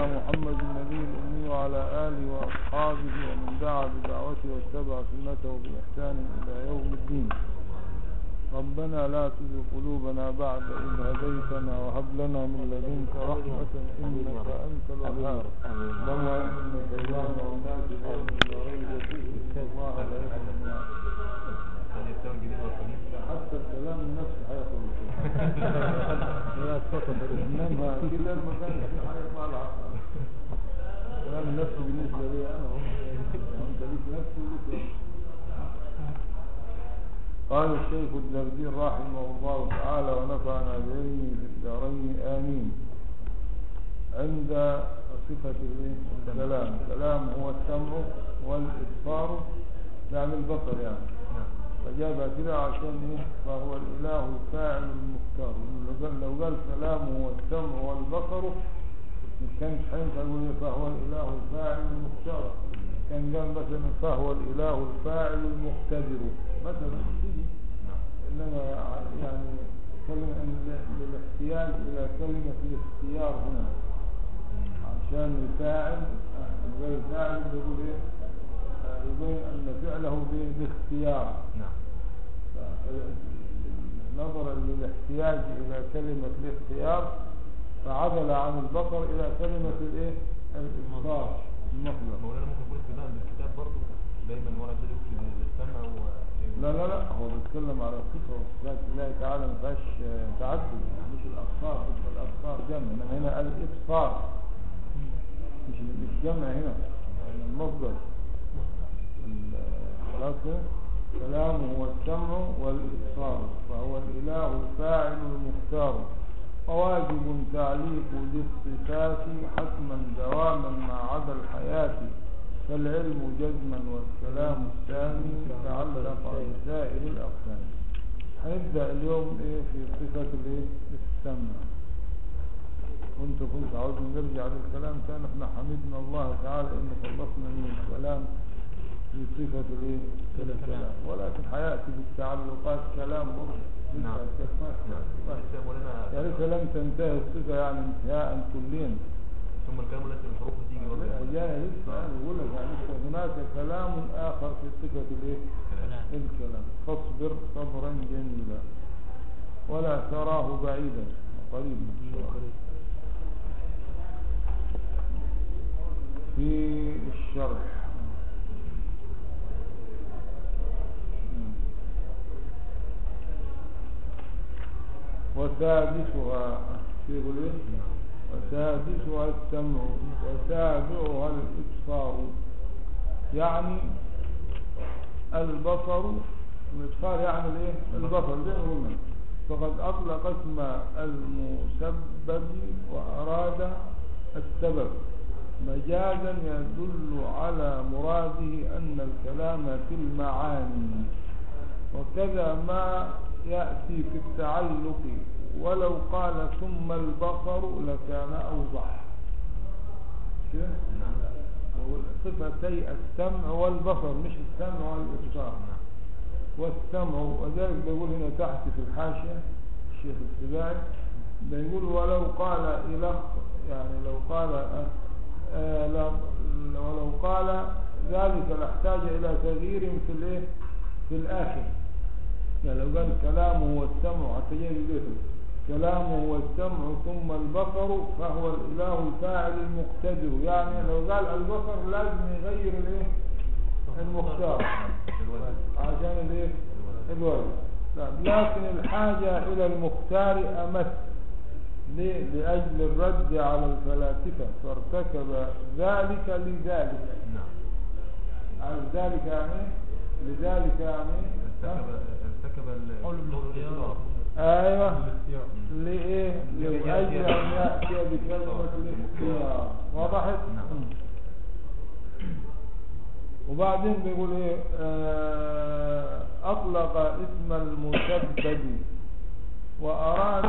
محمد النبي الأمي وعلى آله وأصحابه ومن دعا بدعوته واتبع سنته بإحسان إلى يوم الدين ربنا لا تزغ قلوبنا بعد إذ هديتنا وهب لنا من لدنك رحمة إنك أنت الوهاب لما إنك الله والناس قوم لا ريب فيه إن الله لا يحب حتى الكلام النفسي هياخد انما كده ما كانش في حاجه اسمها العقل الكلام النفسي بالنسبه لي انا هو انت ليك نفس وليك قال الشيخ الدردير رحمه الله تعالى ونفعنا بعلمه في الدارين امين عند صفة الكلام الكلام هو السمع والإبصار يعني البصر يعني فجابها كده عشان ايه فهو الاله الفاعل المختار لو قال- لو قال كلامه والسمع والبصر مش كانش هينفع يقول إيه فهو الاله الفاعل المختار كان قال مثلا فهو الاله الفاعل المقتدر مثلا تيجي انما يعني كلمة إن للاحتياج الى كلمة الاختيار هنا عشان الفاعل آه، غير الفاعل بيقول ايه آه، يبين ان فعله ب- باختيار نعم نظرا للاحتياج الى كلمة الاختيار فعدل عن البصر الى كلمة الايه الابصار المصدر مولانا ممكن يكون ابتداء بالكتاب برضه دايما ورا ده يكتب السمع و لا لا لا هو بيتكلم على صفة وصفات الله تعالى ما فيهاش آه، تعدد مش الابصار مش الابصار جمع انما هنا قال الابصار مش مش جمع هنا يعني المصدر ال- خلاص كده؟ كلامه هو السمع والإبصار فهو الإله الفاعل المختار وواجب تعليق ذي الصفات حتما دواما ما عدا الحياة فالعلم جزما والكلام الثاني تعلق بسائر الأقسام هنبدأ اليوم إيه في صفة الإيه؟ السمع كنت كنت عاوز نرجع للكلام تاني احنا حمدنا الله تعالى ان خلصنا من الكلام في صفة الايه الكلام ولكن حياتي بالتعلقات كلام برضه نعم. نعم لسه يا مولانا يا ريت لم تنتهي الصفة يعني انتهاء كليا ثم الكلام لسه الحروف بتيجي برضه جاي لسه أنا بقول لك يعني لسه هناك كلام آخر في صفة الايه الكلام فاصبر صبرا جميلا ولا تراه بعيدا قريبا إن شاء الله. في الشرح وسادسها في غلين وسادسها السمع وسابعها الإبصار يعني البصر الإبصار يعني الايه البصر زي ما قلنا فقد أطلق اسم المسبب وأراد السبب مجازا يدل على مراده أن الكلام في المعاني وكذا ما يأتي في التعلق ولو قال ثم البصر لكان أوضح كده؟ صفتي السمع والبصر مش السمع والإبصار والسمع وذلك بيقول هنا تحت في الحاشية الشيخ السباعي بيقول ولو قال إلى يعني لو قال آه، آه، لا- ولو قال ذلك لاحتاج إلى تغيير في الايه في الآخر يعني لو قال كلامه والسمع حتى يجي بيته كلامه والسمع ثم البصر فهو الإله الفاعل المقتدر يعني لو قال البصر لازم يغير الايه المختار عشان الايه الواجب نعم. لكن الحاجة إلى المختار أمس ليه؟ لأجل الرد على الفلاسفة فارتكب ذلك لذلك نعم عارف ذلك يعني إيه؟ لذلك يعني إيه؟ ارتكب ارتكب ال- قول الاختيار. ايوه الاختيار. لإيه لأجل أن يأتي بكلمة الاختيار وضحت نعم. وبعدين بيقول ايه آه، اطلق اسم المسبب واراد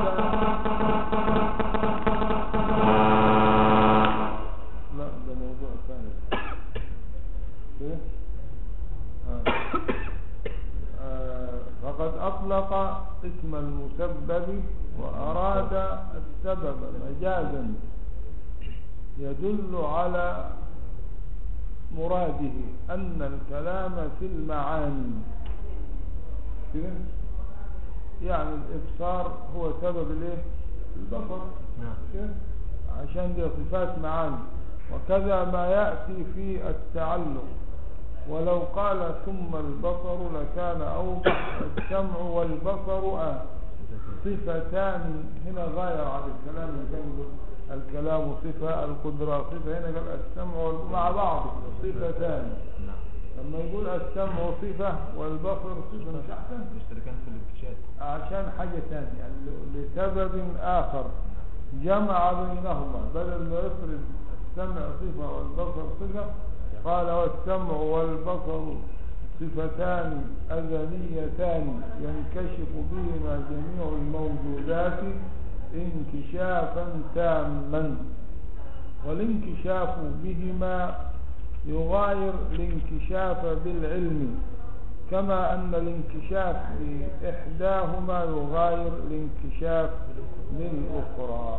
لا ده موضوع ثاني ايه آه. آه، فقد اطلق اسم المسبب واراد السبب مجازا يدل على مراده أن الكلام في المعاني كده؟ يعني الإبصار هو سبب الايه البصر نعم كده؟ عشان دي صفات معاني وكذا ما يأتي في التعلق ولو قال ثم البصر لكان أوضح السمع والبصر آه صفتان هنا غاية على الكلام اللي كان يقول الكلام صفة القدرة صفة هنا قال السمع وال- مع بعض صفتان نعم لما يقول السمع صفة والبصر صفة مش أحسن يشتركان في الاكتشاف عشان حاجة ثانية يعني لسبب آخر جمع بينهما بدل ما يفرد السمع صفة والبصر صفة قال والسمع والبصر صفتان أزليتان ينكشف بهما جميع الموجودات انكشافا تاما والانكشاف بهما يغاير الانكشاف بالعلم كما أن الانكشاف في إحداهما يغاير الانكشاف للأخرى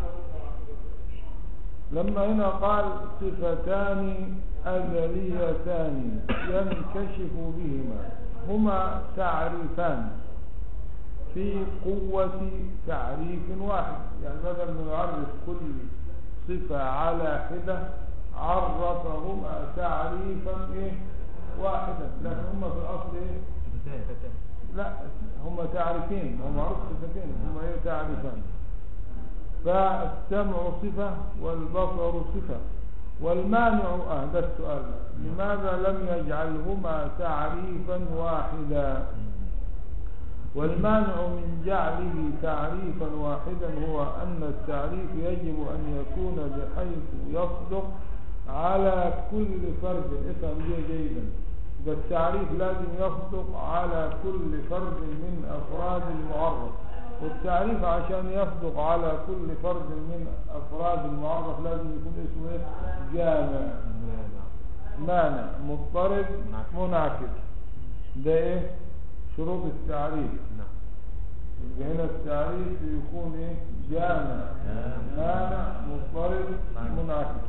لما هنا قال صفتان أزليتان ينكشف بهما هما تعريفان في قوة تعريف واحد يعني بدل ما يعرف كل صفة على حدة عرفهما تعريفا إيه واحدا لكن هما في الأصل إيه صفتان لا هم تعريفين هم معروف صفتين هم ايه تعريفان فالسمع صفة والبصر صفة والمانع اه ده السؤال لماذا لم يجعلهما تعريفا واحدا والمانع من جعله تعريفا واحدا هو أن التعريف يجب أن يكون بحيث يصدق على كل فرد افهم دي جيدا ده التعريف لازم يصدق على كل فرد من أفراد المعرف والتعريف عشان يصدق على كل فرد من أفراد المعرف لازم يكون اسمه ايه جامع مانع مضطرب منعكس ده ايه شروط التعريف نعم يبقى هنا التعريف يكون ايه جامع مانع مضطرب منعكس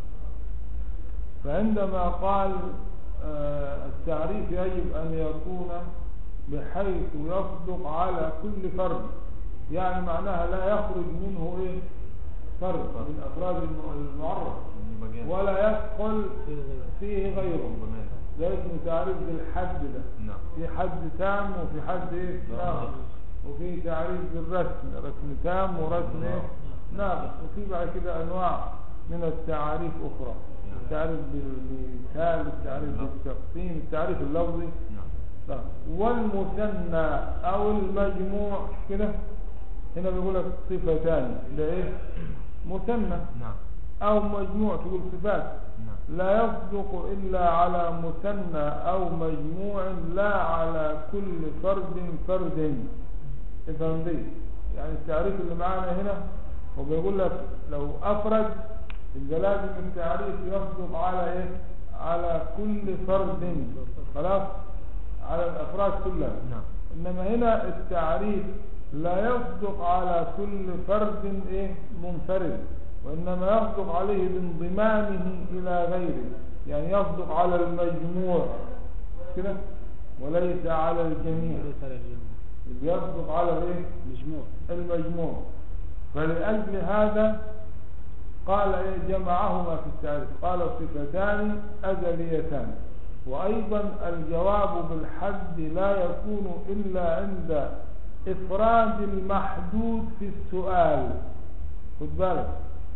فعندما قال آه، التعريف يجب أن يكون بحيث يصدق على كل فرد يعني معناها لا يخرج منه إيه فرد من أفراد الم- المعرف يبقى جامد. ولا يدخل فيه غيره يبقى مانع. ده اسمه تعريف بالحد ده نعم في حد تام وفي حد ايه ناقص وفي تعريف بالرسم رسم تام ورسم ايه ناقص وفي بعد كده انواع من التعاريف اخرى التعريف بالمثال التعريف بالتقسيم التعريف اللفظي نعم لا. والمثنى او المجموع كده هنا بيقول لك صفتان ده ايه مثنى نعم او مجموع تقول صفات نعم لا يصدق إلا على مثنى أو مجموع لا على كل فرد فرد افهم دي يعني التعريف اللي معانا هنا هو بيقول لك لو أفرد يبقى لازم التعريف يصدق على إيه على كل فرد خلاص على الأفراد كلها نعم إنما هنا التعريف لا يصدق على كل فرد إيه منفرد وإنما يصدق عليه بانضمامه إلى غيره يعني يصدق على المجموع كده وليس على الجميع يبقى يصدق على الايه مجموع المجموع فلأجل هذا قال إيه جمعهما في التعريف قال صفتان أزليتان وأيضا الجواب بالحد لا يكون إلا عند إفراد المحدود في السؤال خد بالك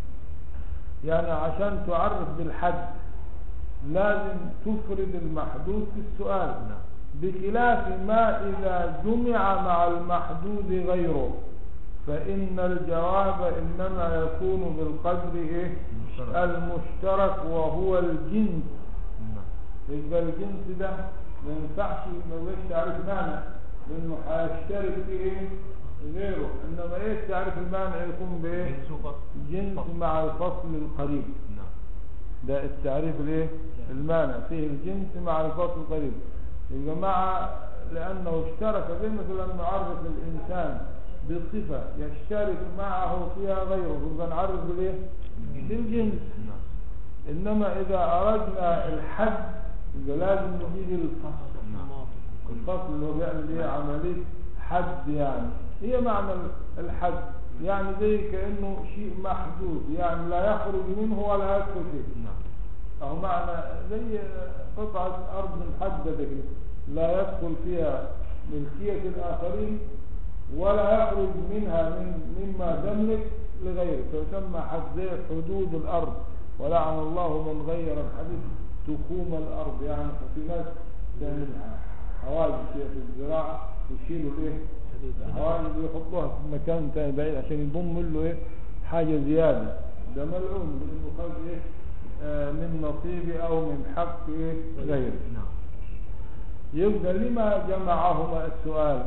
يعني عشان تعرف بالحد لازم تفرد المحدود في السؤال نعم بخلاف ما إذا جمع مع المحدود غيره فإن الجواب إنما يكون بالقدر إيه؟ مشترك. المشترك وهو الجنس نعم يبقى الجنس ده ما ينفعش ما يبقاش تعريف معنى لأنه هيشترك فيه إيه؟ غيره إنما إيه التعريف المعنى يكون بإيه؟ جنس وفصل جنس مع الفصل القريب نعم ده التعريف الايه المانع فيه الجنس مع الفصل القريب يبقى مع لانه اشترك زي مثلا نعرف الانسان بصفه يشترك معه فيها غيره يبقى نعرف بالايه للجنس نعم إنما إذا أردنا الحد يبقى لازم نجيب الفصل نعم الفصل اللي هو بيعمل ايه عملية حد يعني هي معنى الحد يعني زي كأنه شيء محدود يعني لا يخرج منه ولا يدخل فيه نعم أو معنى زي قطعة أرض محددة كده لا يدخل فيها ملكية الآخرين ولا يخرج منها من مما تملك لغيره فيسمى حد زي حدود الأرض ولعن الله من غير الحديث تخوم الأرض يعني في ناس تعمل حواجز كده في الزراعة ويشيلوا الايه الحواجز ويحطوها في مكان تاني بعيد عشان يضم له ايه حاجة زيادة ده ملعون لأنه خد ايه آه، من نصيبي أو من حق ايه غيره نعم يبقى لما جمعهما السؤال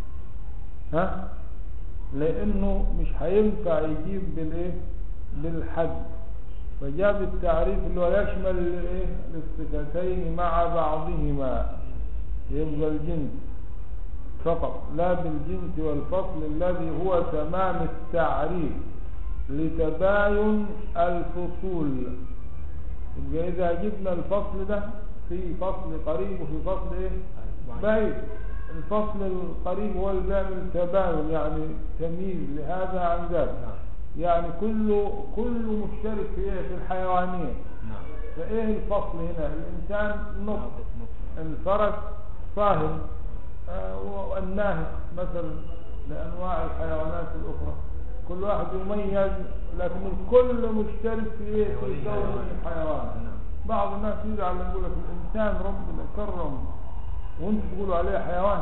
ها لانه مش هينفع يجيب بالايه بالحد فجاب التعريف اللي هو يشمل الايه الصفتين مع بعضهما يبقى الجنس فقط لا بالجنس والفصل الذي هو تمام التعريف لتباين الفصول يبقى إذا جبنا الفصل ده في فصل قريب وفي فصل إيه؟ بعيد الفصل القريب هو اللي بيعمل تباين يعني تمييز لهذا عن ذاك نعم يعني كله كله مشترك في إيه؟ في الحيوانية نعم فإيه الفصل هنا الإنسان نطق نطق. الفرس صاهر آه، والناهق مثلا لأنواع الحيوانات الأخرى كل واحد يميز لكن الكل مشترك في إيه في كون الحيوان نعم بعض الناس يزعل يقول لك الإنسان ربنا كرم وانتم تقولوا عليه حيوان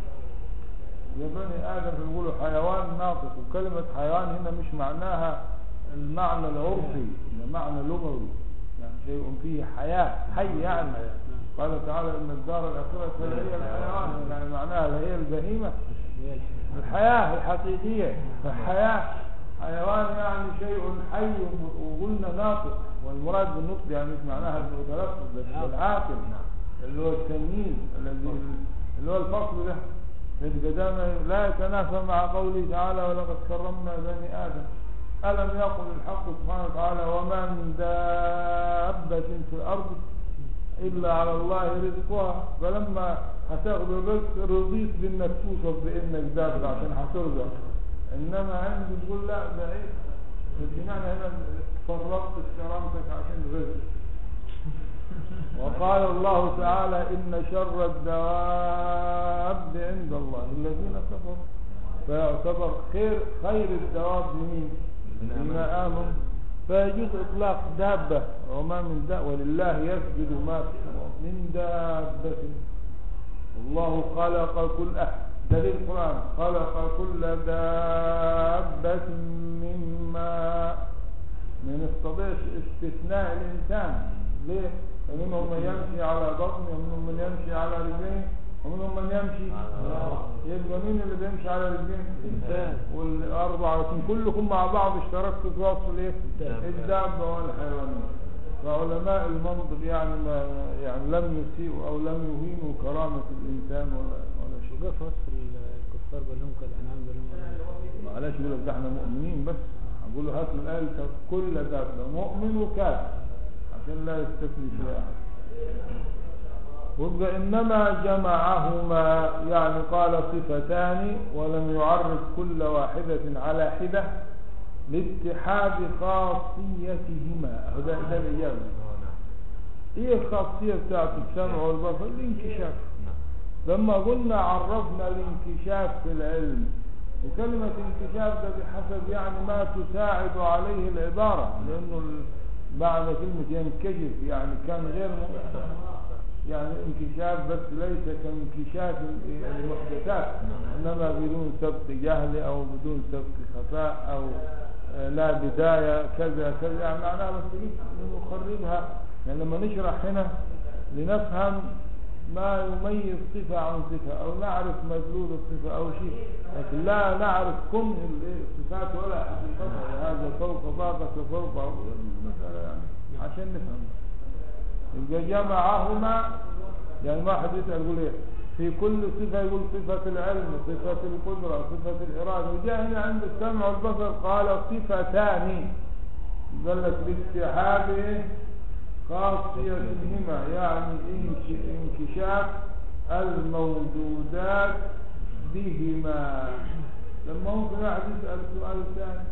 يا بني آدم بيقولوا حيوان ناطق وكلمة حيوان هنا مش معناها المعنى العرفي ده معنى لغوي يعني شيء فيه حياة حي يعني قال تعالى إن الدار الآخرة هي الحيوان يعني معناها هي البهيمة الحياة الحقيقية فالحياة حيوان يعني شيء حي وقلنا ناطق والمراد بالنطق يعني مش معناها انه يتلفظ بس العاقل اللي هو التمييز الذي اللي هو الفصل ده يبقى ده ما- لا يتنافى مع قوله تعالى ولقد كرمنا بني آدم ألم يقل الحق سبحانه وتعالى وما من دابة في الأرض إلا على الله رزقها فلما هتاخد الرزق رضيت بإنك توصف بإنك دابة عشان هترزق إنما عندي تقول لا ده إيه الجنان هنا فرقت كرامتك عشان الرزق وقال الله تعالى إن شر الدواب عند الله الذين كفروا فيعتبر خير خير الدواب لمين؟ الذين آمنوا فيجوز إطلاق دابة وما من دابة ولله يسجد ما في السماوات من دابة والله خلق كل أحد دليل القرآن خلق كل دابة من ماء ما نستطيعش استثناء الإنسان ليه؟ فمنهم من يمشي على بطنه ومنهم من يمشي على رجليه ومنهم من يمشي يبقى مين اللي بيمشي على رجليه؟ الإنسان. والأربعة لكن كلكم مع بعض اشتركتوا في وصف الايه؟ الدابة. الدابة والحيوانات فعلماء المنطق يعني ما يعني لم يسيئوا أو لم يهينوا كرامة الإنسان ولا ولا شيء وقف وصف الكفار بل هم كالأنعام بل هم أضل. معلش يقول لك ده احنا مؤمنين بس هقول له هات من الآية كل دابة مؤمن وكافر عشان لا يستثني شيء أحد ويبقى إنما جمعهما يعني قال صفتان ولم يعرف كل واحدة على حدة لاتحاد خاصيتهما أهو ده ده الإجابة آه، نعم إيه الخاصية بتاعت السمع والبصر الانكشاف نعم لما قلنا عرفنا الانكشاف في العلم وكلمة انكشاف ده بحسب يعني ما تساعد عليه العبارة لأنه ال- معنى كلمة ينكشف يعني كان غير م- يعني انكشاف بس ليس كانكشاف ال- المحدثات إنما بدون سبق جهل أو بدون سبق خفاء أو آه، لا بداية كذا كذا يعني معناها بس نخرجها يعني لما نشرح هنا لنفهم ما يميز صفة عن صفة أو نعرف مدلول الصفة أو شيء لكن لا نعرف كم الصفات ولا حقيقتها هذا فوق طاقة فوق المسألة يعني عشان نفهم يبقى جمعهما يعني ما حد يسأل يقول ايه في كل صفة يقول صفة العلم صفة القدرة صفة الإرادة وجاء هنا عند السمع والبصر قال صفتان قال لك لاتحاد إيه؟ خاصيتهما يعني انك- انكشاف الموجودات بهما لما ممكن واحد يسأل السؤال الثاني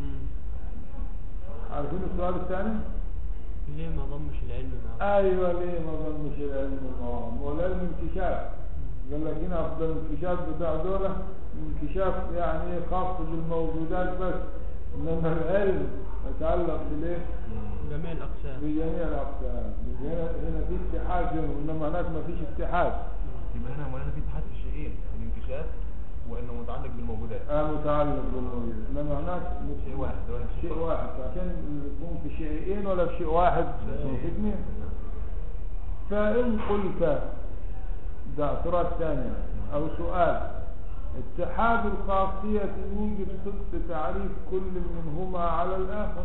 عارفين السؤال الثاني؟ ليه ما ضمش العلم معه ايوه ليه ما ظنش العلم الموهم والعلم انكشاف قال لك هنا افضل انكشاف بتاع دولة انكشاف يعني إيه خاص بالموجودات بس انما العلم يتعلق بالايه؟ جميع الأقسام بجميع الاقسام هنا هنا في اتحاد بينهم انما هناك ما فيش اتحاد يبقى هنا مولانا في اتحاد في الشيئين الانكشاف وانه متعلق بالموجودات آه متعلق بالموجود انما هناك شيء واحد ولا شيء شيء فرق. واحد عشان يكون في شيئين ولا في شيء واحد شيء. في اثنين فإن قلت ده اعتراض ثاني أو سؤال اتحاد الخاصية يوجب صدق تعريف كل منهما على الآخر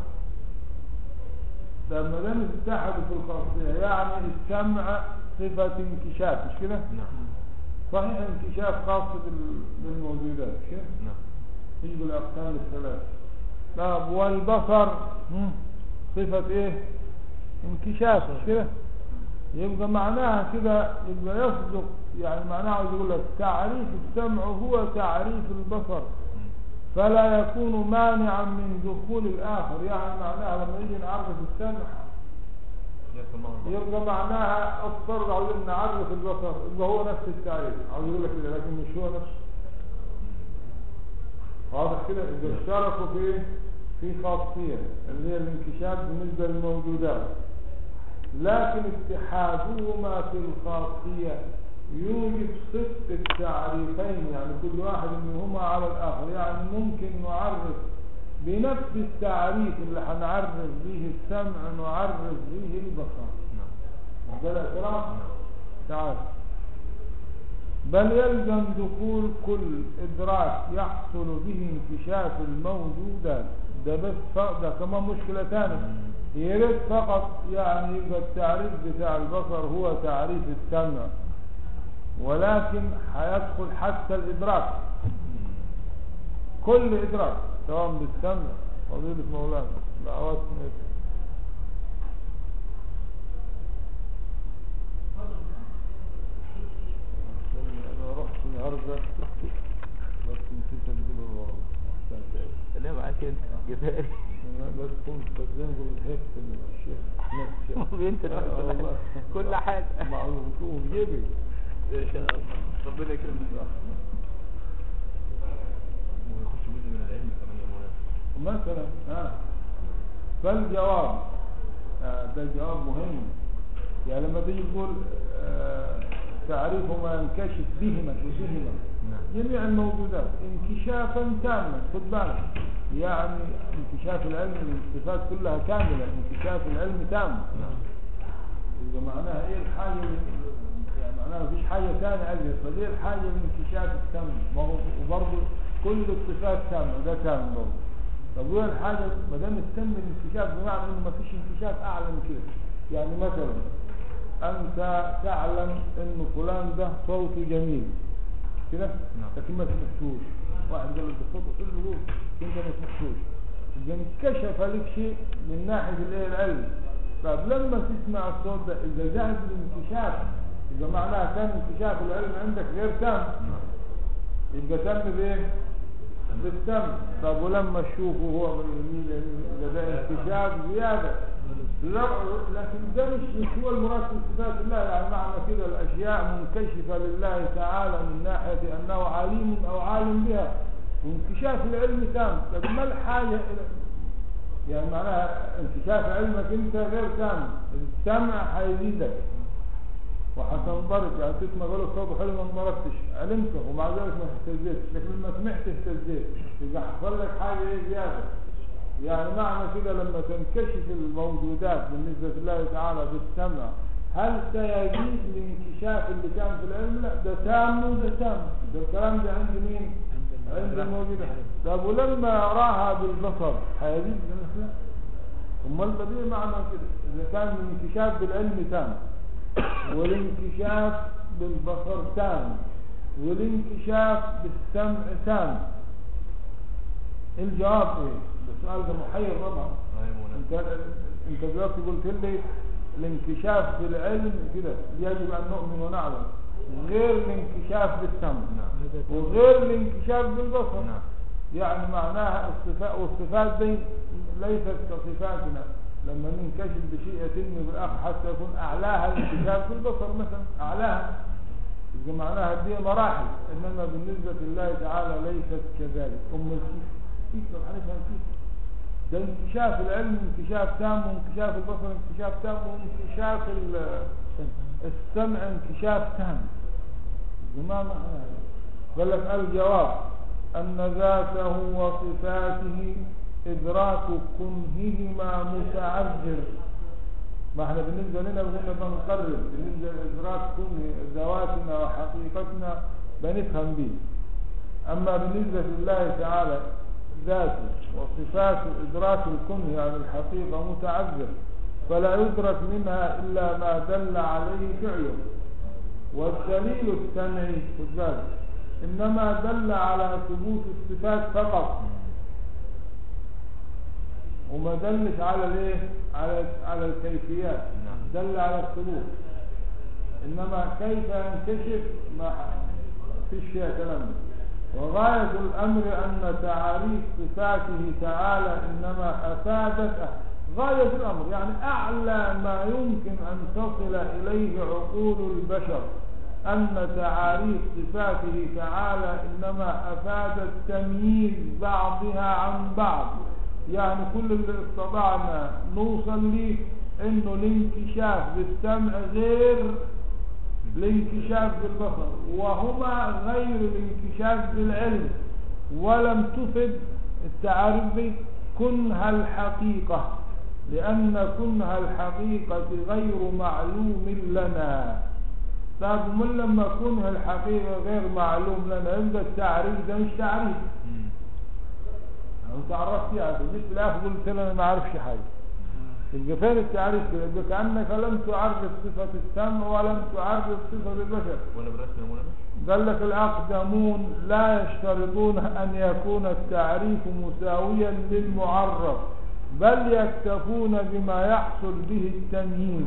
لما دام اتحدوا في الخاصية يعني السمع صفة انكشاف مش كده؟ نعم صحيح انكشاف خاص بال- بالموجودات مش كده؟ نعم يجب الأقسام الثلاث طب والبصر هم، صفة ايه انكشاف مش كده يبقى معناها كده يبقى يصدق يعني معناها عاوز يقول لك تعريف السمع هو تعريف البصر فلا يكون مانعا من دخول الآخر يعني معناها لما يجي نعرف السمع يدخل معه البصر. يبقى معناها اضطر عاوزين نعرف البصر يبقى هو نفس التعريف عاوز يقول لك كده لكن مش هو نفسه واضح كده يبقى اشتركوا في في خاصية اللي هي الانكشاف بالنسبة للموجودات لكن اتحادهما في الخاصية يوجب صدق التعريفين يعني كل واحد منهما على الآخر يعني ممكن نعرف بنفس التعريف اللي هنعرف به السمع نعرف به البصر نعم هذا الاعتراف تعال بل يلزم دخول كل إدراك يحصل به انكشاف الموجودات ده بس ف- ده كمان مشكلة ثانية يا ريت فقط يعني يبقى التعريف بتاع البصر هو تعريف السمع ولكن هيدخل حتى الإدراك كل إدراك سواء بالسمع فضيلة مولانا دعوات نيت أنا رحت النهاردة بس نسيت أنزل الورق لا معاك انت جبالي بس كنت بتزنقل الحفظ من الشيخ نفسي انت اللي آه، واخد والله. كل حاجة معروف في جيبي ان شاء الله ربنا يكرمك ويخش جزء من العلم كمان يا مولانا مثلا ها فالجواب آه ده جواب مهم يعني لما تيجي تقول آه تعريف ما ينكشف بهما شو بهما نعم جميع الموجودات انكشافا تاما خد بالك يعني انكشاف العلم الصفات كلها كاملة انكشاف العلم تام نعم يبقى معناها ايه الحاجة اللي- يعني معناها مفيش حاجة ثانية أجل فدي الحاجة لانكشاف التام ما هو وبرضه كل الصفات تامة ده تام برضه طب وايه الحاجة ما دام التم الانكشاف بمعنى انه مفيش انكشاف أعلى من كده يعني مثلا أنت تعلم إنه فلان ده صوته جميل كده نعم. لكن ما سمعتوش واحد قال لك ده صوته حلو جوه انت ما سمعتوش يبقى انكشف لك شيء من ناحيه الايه العلم طب لما تسمع الصوت ده اذا زاد الانكشاف يبقى معناها كان انكشاف العلم عندك غير تام نعم يبقى تم بايه؟ بالتم طب ولما تشوفه هو باليمين يبقى ده انكشاف زياده لا لكن ده مش مش هو المراد في صفات الله يعني معنى كده الاشياء منكشفه لله تعالى من ناحيه انه عليم او عالم بها وانكشاف العلم تام طب ما الحاجه إلى- يعني معناها انكشاف علمك انت غير تام السمع هيزيدك وهتنضرب يعني تسمع قالوا صوته حلو ما انضربتش علمته ومع ذلك ما اهتزيتش لكن لما سمعت اهتزيت يبقى حصل لك حاجه ايه زياده يعني معنى كده لما تنكشف الموجودات بالنسبة لله تعالى بالسمع هل سيزيد الانكشاف اللي كان في العلم لا ده تام وده تام ده الكلام ده عند مين عند الموجودات طب ولما راها بالبصر هيزيد لا لا امال بديه معنى كده اذا كان الانكشاف بالعلم تام والانكشاف بالبصر تام والانكشاف بالسمع تام الجواب ايه؟ السؤال ده محير طبعا اه يا مولانا انت انت دلوقتي قلت لي الانكشاف في العلم كده يجب ان نؤمن ونعلم غير الانكشاف بالسمع نعم هذا وغير الانكشاف بالبصر نعم يعني معناها الصفات والصفات دي ليست كصفاتنا لما ننكشف بشيء يتم بالاخر حتى يكون اعلاها الانكشاف بالبصر مثلا اعلاها يبقى معناها دي مراحل انما بالنسبه لله تعالى ليست كذلك ام الكيف كيف طب هنفهم كيف ده انكشاف العلم انكشاف تام وانكشاف البصر انكشاف تام وانكشاف ال- السمع انكشاف تام ما معنى هذا قال لك الجواب أن ذاته وصفاته إدراك كنههما متعذر ما احنا بالنسبة لنا قلنا بنقرب بالنسبة لإدراك كنه ذواتنا وحقيقتنا بنفهم به أما بالنسبة لله تعالى ذاته وصفاته إدراك الكنه يعني الحقيقة متعذر فلا يدرك منها إلا ما دل عليه فعله والدليل السمعي خد بالك إنما دل على ثبوت الصفات فقط وما دلش على الايه على على الكيفيات نعم. دل على الثبوت انما كيف ينكشف ما فيش فيها كلام ده. وغاية الأمر أن تعاريف صفاته تعالى إنما أفادت غاية الأمر يعني أعلى ما يمكن أن تصل إليه عقول البشر أن تعاريف صفاته تعالى إنما أفادت تمييز بعضها عن بعض يعني كل اللي استطعنا نوصل ليه إنه الانكشاف بالسمع غير الانكشاف بالبصر وهما غير الانكشاف بالعلم ولم تفد التعارف دي كنها الحقيقة لأن كنها الحقيقة غير معلوم لنا طب من لما كنها الحقيقة غير معلوم لنا يبقى التعريف ده مش تعريف مم. أو تعرفت يعني جيت في الآخر قلت أنا ما أعرفش حاجة يبقى فين التعريف كده يبقى كأنك لم تعرف صفة السمع ولم تعرف صفة البشر ولا بالرسم يا مولانا قال لك الأقدمون لا يشترطون أن يكون التعريف مساويا للمعرف بل يكتفون بما يحصل به التمييز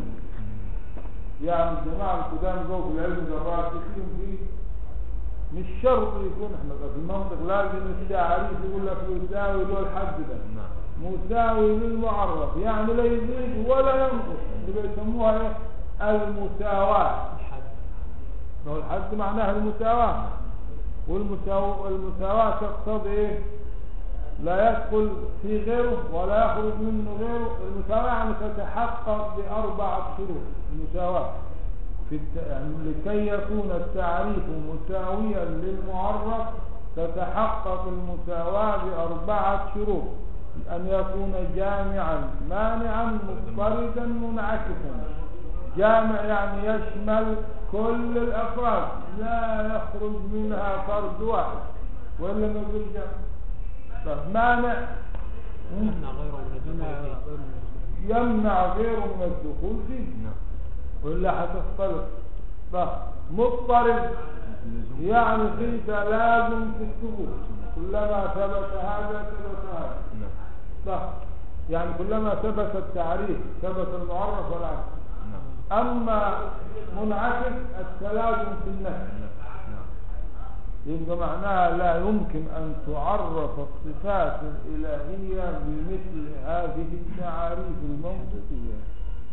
يعني الجماعة القدام جو في العلم جراء كثير فيه مش شرط يكون احنا في المنطق لازم التعريف يقول لك يساوي له الحد ده نعم مساوي للمعرف يعني لا يزيد ولا ينقص اللي بيسموها ايه المساواة الحد ما هو الحد معناها المساواة والمساواة المساواة تقتضي ايه لا يدخل في غيره ولا يخرج منه غيره المساواة يعني تتحقق بأربعة شروط المساواة في الت... يعني لكي يكون التعريف مساويا للمعرف تتحقق المساواة بأربعة شروط أن يكون جامعا مانعا مضطردا منعكسا جامع يعني يشمل كل الأفراد لا يخرج منها فرد واحد ولا نقول جامع طب مانع يمنع غيره من الدخول فيه. يمنع غيره من الدخول فيه نعم ولا هتختلط طب مضطرد اللزوم يعني في تلازم في الثبوت كلما ثبت هذا ثبت هذا نعم صح يعني كلما ثبت التعريف ثبت المعرف والعكس نعم أما منعكس التلازم في النفس نعم نعم يبقى معناها لا يمكن أن تعرف الصفات الإلهية بمثل هذه التعاريف المنطقية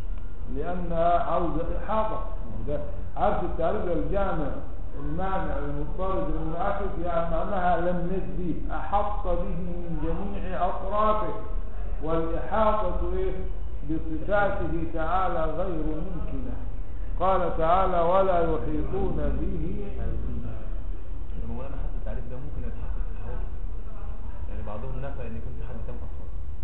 لأنها عاوزة إحاطة ده عارف التعريف الجامع المانع المضطرد المنعكس يعني معناها لم ندي أحط به من جميع أطرافه والإحاطة إيه بصفاته تعالى غير ممكنة قال تعالى ولا يحيطون به يا مولانا حتى التعريف ده ممكن يتحقق في الحوض يعني بعضهم نفى ان يكون في حد تام اصلا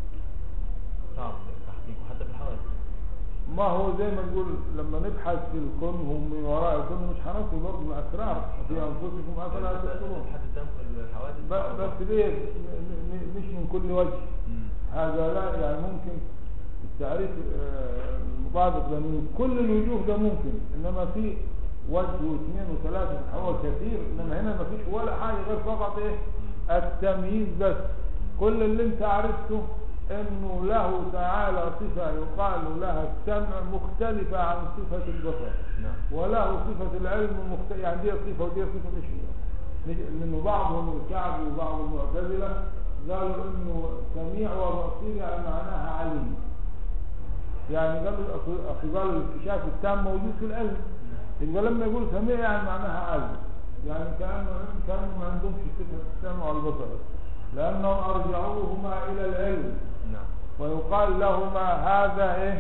صعب تحقيقه حتى في الحوادث ما هو زي ما نقول لما نبحث في الكون هم من وراء الكون مش هنصل برضه من اسرار في انفسكم افلا تبصرون حد تام في الحوادث ب- بس ليه م- م- مش من كل وجه مم. هذا لا يعني ممكن التعريف آه، المطابق ده من كل الوجوه ده ممكن انما في وجه واثنين وثلاثه هو كثير انما هنا ما فيش ولا حاجه غير فقط ايه التمييز بس كل اللي انت عرفته انه له تعالى صفة يقال لها السمع مختلفة عن صفة البصر نعم وله صفة العلم مختلفة يعني دي صفة ودي صفة مش مش- لأنه بعضهم الكعب وبعض المعتزلة قالوا إنه سميع وبصير يعني معناها عليم يعني قالوا أصل- أصل قالوا الانكشاف التام موجود في العلم يبقى لما يقول سميع يعني معناها علم يعني كأنه كأنه ما عندهمش صفة السمع والبصر لأنهم أرجعوهما إلى العلم نعم ويقال لهما هذا ايه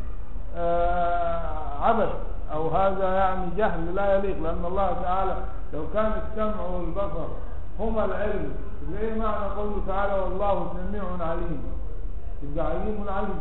آه عبث او هذا يعني جهل لا يليق لان الله تعالى لو كان السمع والبصر هما العلم يبقى ايه معنى قوله تعالى والله سميع عليم يبقى عليم عليم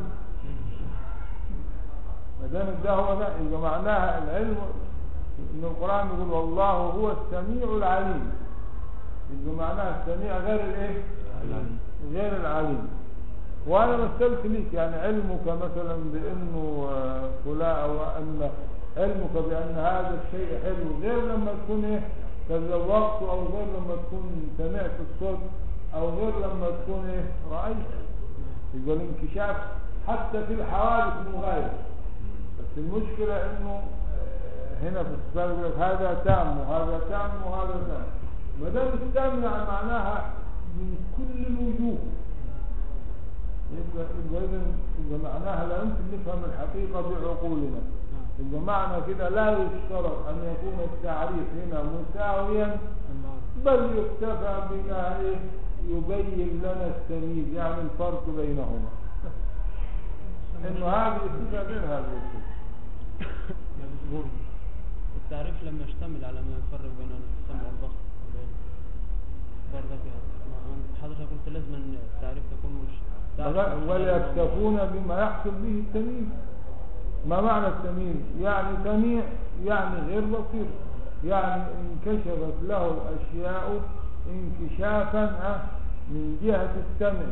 ما دام ده هو ده يبقى معناها العلم ان القران يقول والله هو السميع العليم يبقى معناها السميع غير الايه العليم. غير العليم وانا مثلت ليك يعني علمك مثلا بانه آه، فلان او ان علمك بان هذا الشيء حلو غير لما تكون ايه تذوقت او غير لما تكون سمعت الصوت او غير لما تكون ايه رايت يبقى الانكشاف حتى في الحوادث المغايره بس المشكله انه آه، هنا في الصفات يقول لك هذا تام وهذا تام وهذا تام ما دام التام يعني معناها من كل الوجوه يبقى يبقى إذن يبقى معناها لا يمكن نفهم الحقيقة بعقولنا يبقى معنى كده لا يشترط أن يكون التعريف هنا مساويا بل يكتفى بما إيه يبين لنا التمييز يعني الفرق بينهما إنه هذه الصفة غير هذه الصفة التعريف لما يشتمل على ما يفرق بين السمع والبصر والعلم برضك يعني ما- حضرتك قلت لازم أن التعريف يكون مش تعريف مش ولا يكتفون بما يحصل به التمييز ما معنى التمييز يعني سميع يعني غير بصير يعني انكشفت له الأشياء انكشافا آه، من جهة السمع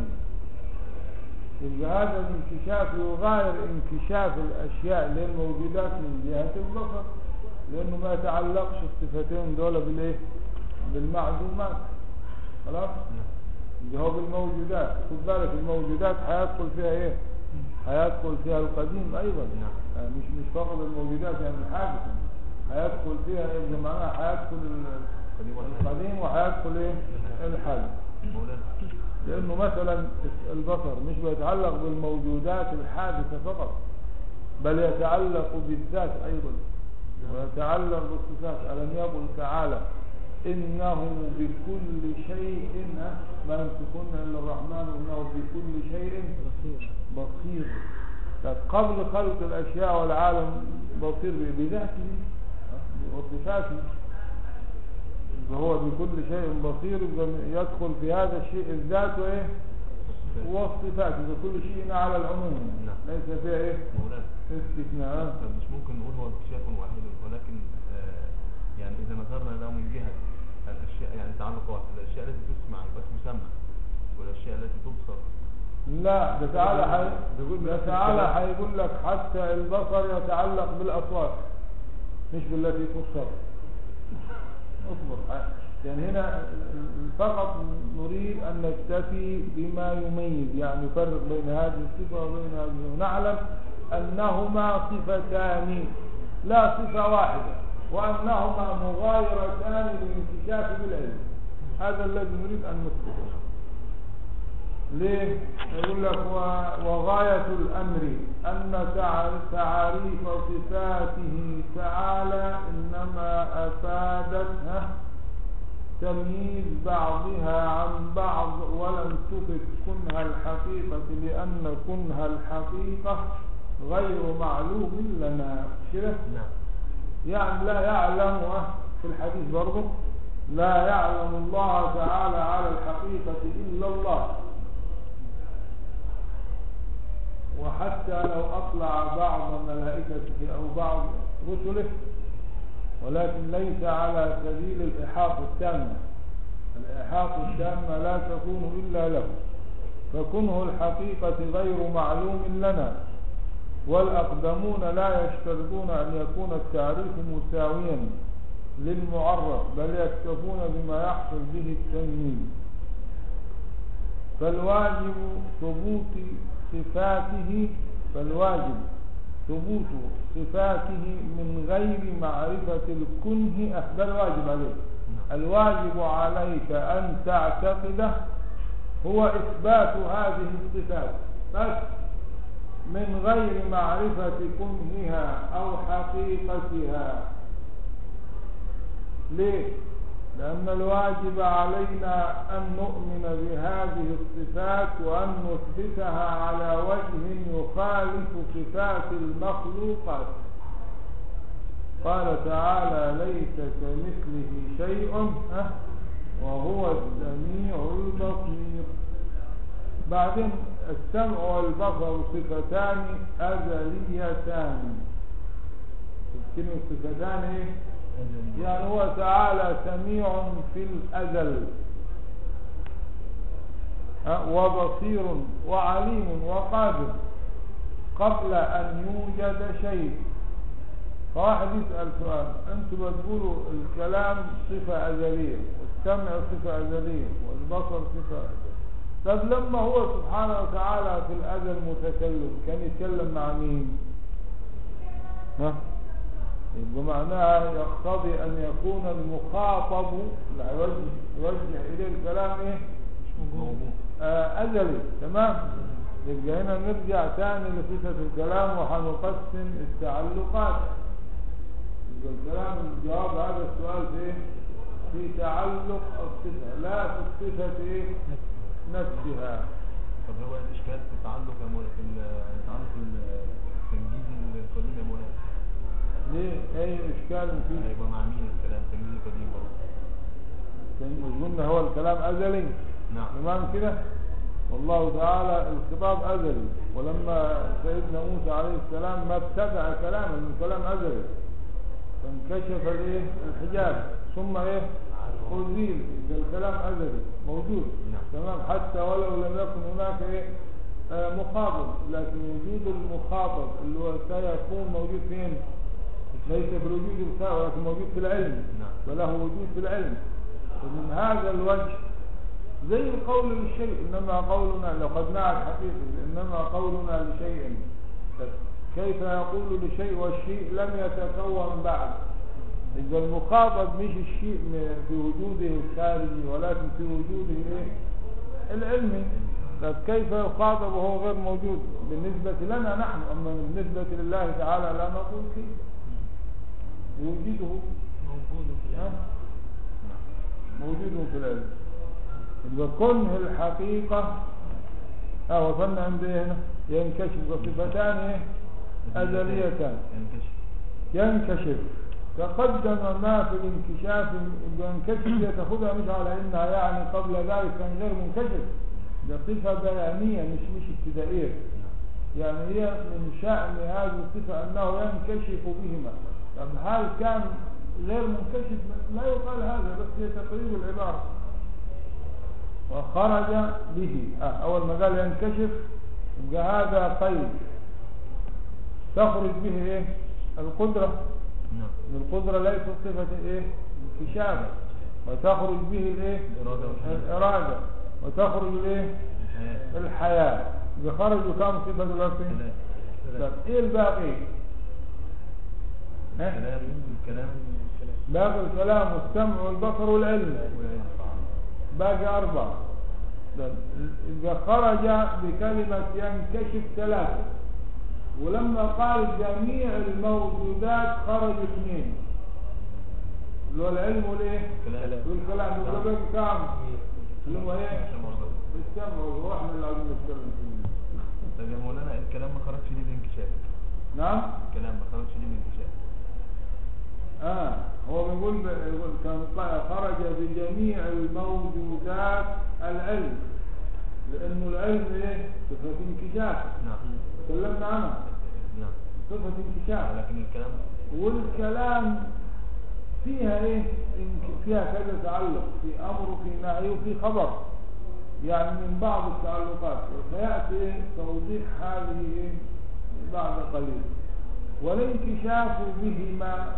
يبقى هذا الانكشاف يغاير انكشاف الأشياء للموجودات من جهة البصر لأنه ما يتعلقش الصفتين دول بالإيه؟ بالمعدومات خلاص؟ اللي هو بالموجودات خد بالك الموجودات هيدخل فيها ايه هيدخل فيها القديم ايضا نعم. يعني مش مش فقط الموجودات يعني الحادثة هيدخل فيها ايه معناها هيدخل ال- القديم والحديث. القديم وهيدخل ايه الحادث مولانا لانه مثلا البصر مش بيتعلق بالموجودات الحادثة فقط بل يتعلق بالذات ايضا ويتعلق بالصفات ألم يقل تعالى إنه بكل شيء ها، ما يمسكون إلا الرحمن إنه بكل شيء بصير بصير طب قبل خلق الأشياء والعالم بصير بذاته ها، وصفاته يبقى هو بكل شيء بصير يبقى يدخل في هذا الشيء الذات وإيه والصفات يبقى كل شيء على العموم نعم. ليس فيها إيه مولانا استثناءات طب مش ممكن نقول هو انكشاف واحد ولكن آه يعني اذا نظرنا له من جهه الاشياء يعني تعلقات الاشياء التي تسمع يبقى اسمه سمع والاشياء التي تبصر لا ده تعالى حي... ده تعالى هيقول لك حتى البصر يتعلق بالأصوات مش بالتي تبصر اصبر يعني هنا فقط نريد أن نكتفي بما يميز يعني نفرق بين هذه الصفة وبين هذه الصفة. نعلم أنهما صفتان لا صفة واحدة وأنهما مغايرتان للانكشاف بالعلم هذا الذي نريد أن نثبته ليه؟ يقول لك و- وغاية الأمر أن تع- تعريف صفاته تعالى إنما أفادت ها، تمييز بعضها عن بعض ولم تفد كنها الحقيقة لأن كنها الحقيقة غير معلوم لنا كده نعم يعني لا يعلم في الحديث برضه لا يعلم الله تعالى على الحقيقة إلا الله وحتى لو أطلع بعض ملائكته أو بعض رسله ولكن ليس على سبيل الإحاطة التامة الإحاطة التامة لا تكون إلا له فكنه الحقيقة غير معلوم لنا والأقدمون لا يشترطون أن يكون التعريف مساويا للمعرف بل يكتفون بما يحصل به التمييز فالواجب ثبوت صفاته فالواجب ثبوت صفاته من غير معرفة الكنه أهدى الواجب عليك الواجب عليك أن تعتقده هو إثبات هذه الصفات بس من غير معرفة كنهها أو حقيقتها ليه؟ لأن الواجب علينا أن نؤمن بهذه الصفات وأن نثبتها على وجه يخالف صفات المخلوقات قال تعالى ليس كمثله شيء ها؟ وهو السميع البصير بعدين السمع والبصر صفتان أزليتان كلمة صفتان ايه يعني هو تعالى سميع في الأزل ها؟ وبصير وعليم وقادر قبل أن يوجد شيء فواحد يسأل سؤال أنتم بتقولوا الكلام صفة أزلية والسمع صفة أزلية والبصر صفة أزلية طب لما هو سبحانه وتعالى في الأزل متكلم كان يتكلم مع مين ها يبقى معناها يقتضي أن يكون المخاطب اللي هيوجه يوجه إليه الكلام إيه آه أزلي تمام يبقى هنا نرجع تاني لصفة الكلام وهنقسم التعلقات يبقى الكلام الجواب هذا السؤال في إيه؟ في تعلق الصفة لا في الصفة إيه؟ نفسها طب هو الإشكال في التعلق يا مولانا في ال- التعلق ال- التنجيزي القديم يا مولانا ليه أي إشكال فيه هيبقى مع مين الكلام التنجيزي القديم برضه كان قلنا هو الكلام أزلي نعم تمام كده والله تعالى الخطاب أزلي ولما سيدنا موسى عليه السلام ما ابتدع كلاما من كلام أزلي فانكشف الايه الحجاب ثم ايه أزيل إذا الكلام أزلي موجود نعم. تمام حتى ولو لم يكن هناك ايه آه مخاطب لكن وجود المخاطب اللي هو سيكون موجود فين ليس في الوجود الخارج ولكن موجود في العلم نعم. فله وجود في العلم ومن هذا الوجه زي القول للشيء إنما قولنا لو خدناها الحقيقي إنما قولنا لشيء كيف يقول لشيء والشيء لم يتكون بعد إذا المخاطب مش الشيء م- في وجوده الخارجي ولكن في وجوده إيه؟ العلمي طب كيف يخاطب وهو غير موجود بالنسبة لنا نحن أما بالنسبة لله تعالى لا نقول شيء وجوده موجود في ها؟ العلم موجود في العلم يبقى كنه الحقيقة اه وصلنا عند ايه هنا ينكشف وصفتان ايه أزليتان ينكشف ينكشف تقدم ما في الانكشاف ينكشف دي تاخدها مش على انها يعني قبل ذلك كان غير منكشف ده صفة بيانية مش مش ابتدائية يعني هي من شأن هذه الصفة أنه ينكشف بهما طب هل كان غير منكشف لا يقال هذا بس هي تقريب العبارة وخرج به آه أول ما قال ينكشف يبقى هذا قيد تخرج به إيه القدرة نعم القدرة ليست صفة إيه انكشاف وتخرج به الإيه الإرادة والحياة. الإرادة وتخرج الإيه الحياة الحياة بخرجوا كم صفة دلوقتي ثلاثة. طب ايه الباقي ها؟ الكلام الكلام باقي الكلام والسمع والبصر والعلم والعلم. باقي أربعة طب إذا خرج بكلمة ينكشف ثلاثة ولما قال جميع الموجودات خرج اثنين اللي هو العلم والايه الكلام والكلام يبقى باقي كام اللي هو ايه عشان ما أغلط. السمع هو احنا اللي عايزين نتكلم فيه طب يا مولانا الكلام ما خرجش ليه بالانكشاف نعم الكلام ما خرجش ليه بالانكشاف آه هو بيقول يقول كان قال خرج بجميع الموجودات العلم لأنه العلم إيه؟ صفة انكشاف نعم تكلمنا عنها نعم صفة انكشاف لكن الكلام والكلام فيها إيه؟ إنك- فيها كذا تعلق في أمر وفي نهي وفي خبر يعني من بعض التعلقات وسيأتي إيه؟ توضيح هذه إيه؟ بعد قليل والانكشاف بهما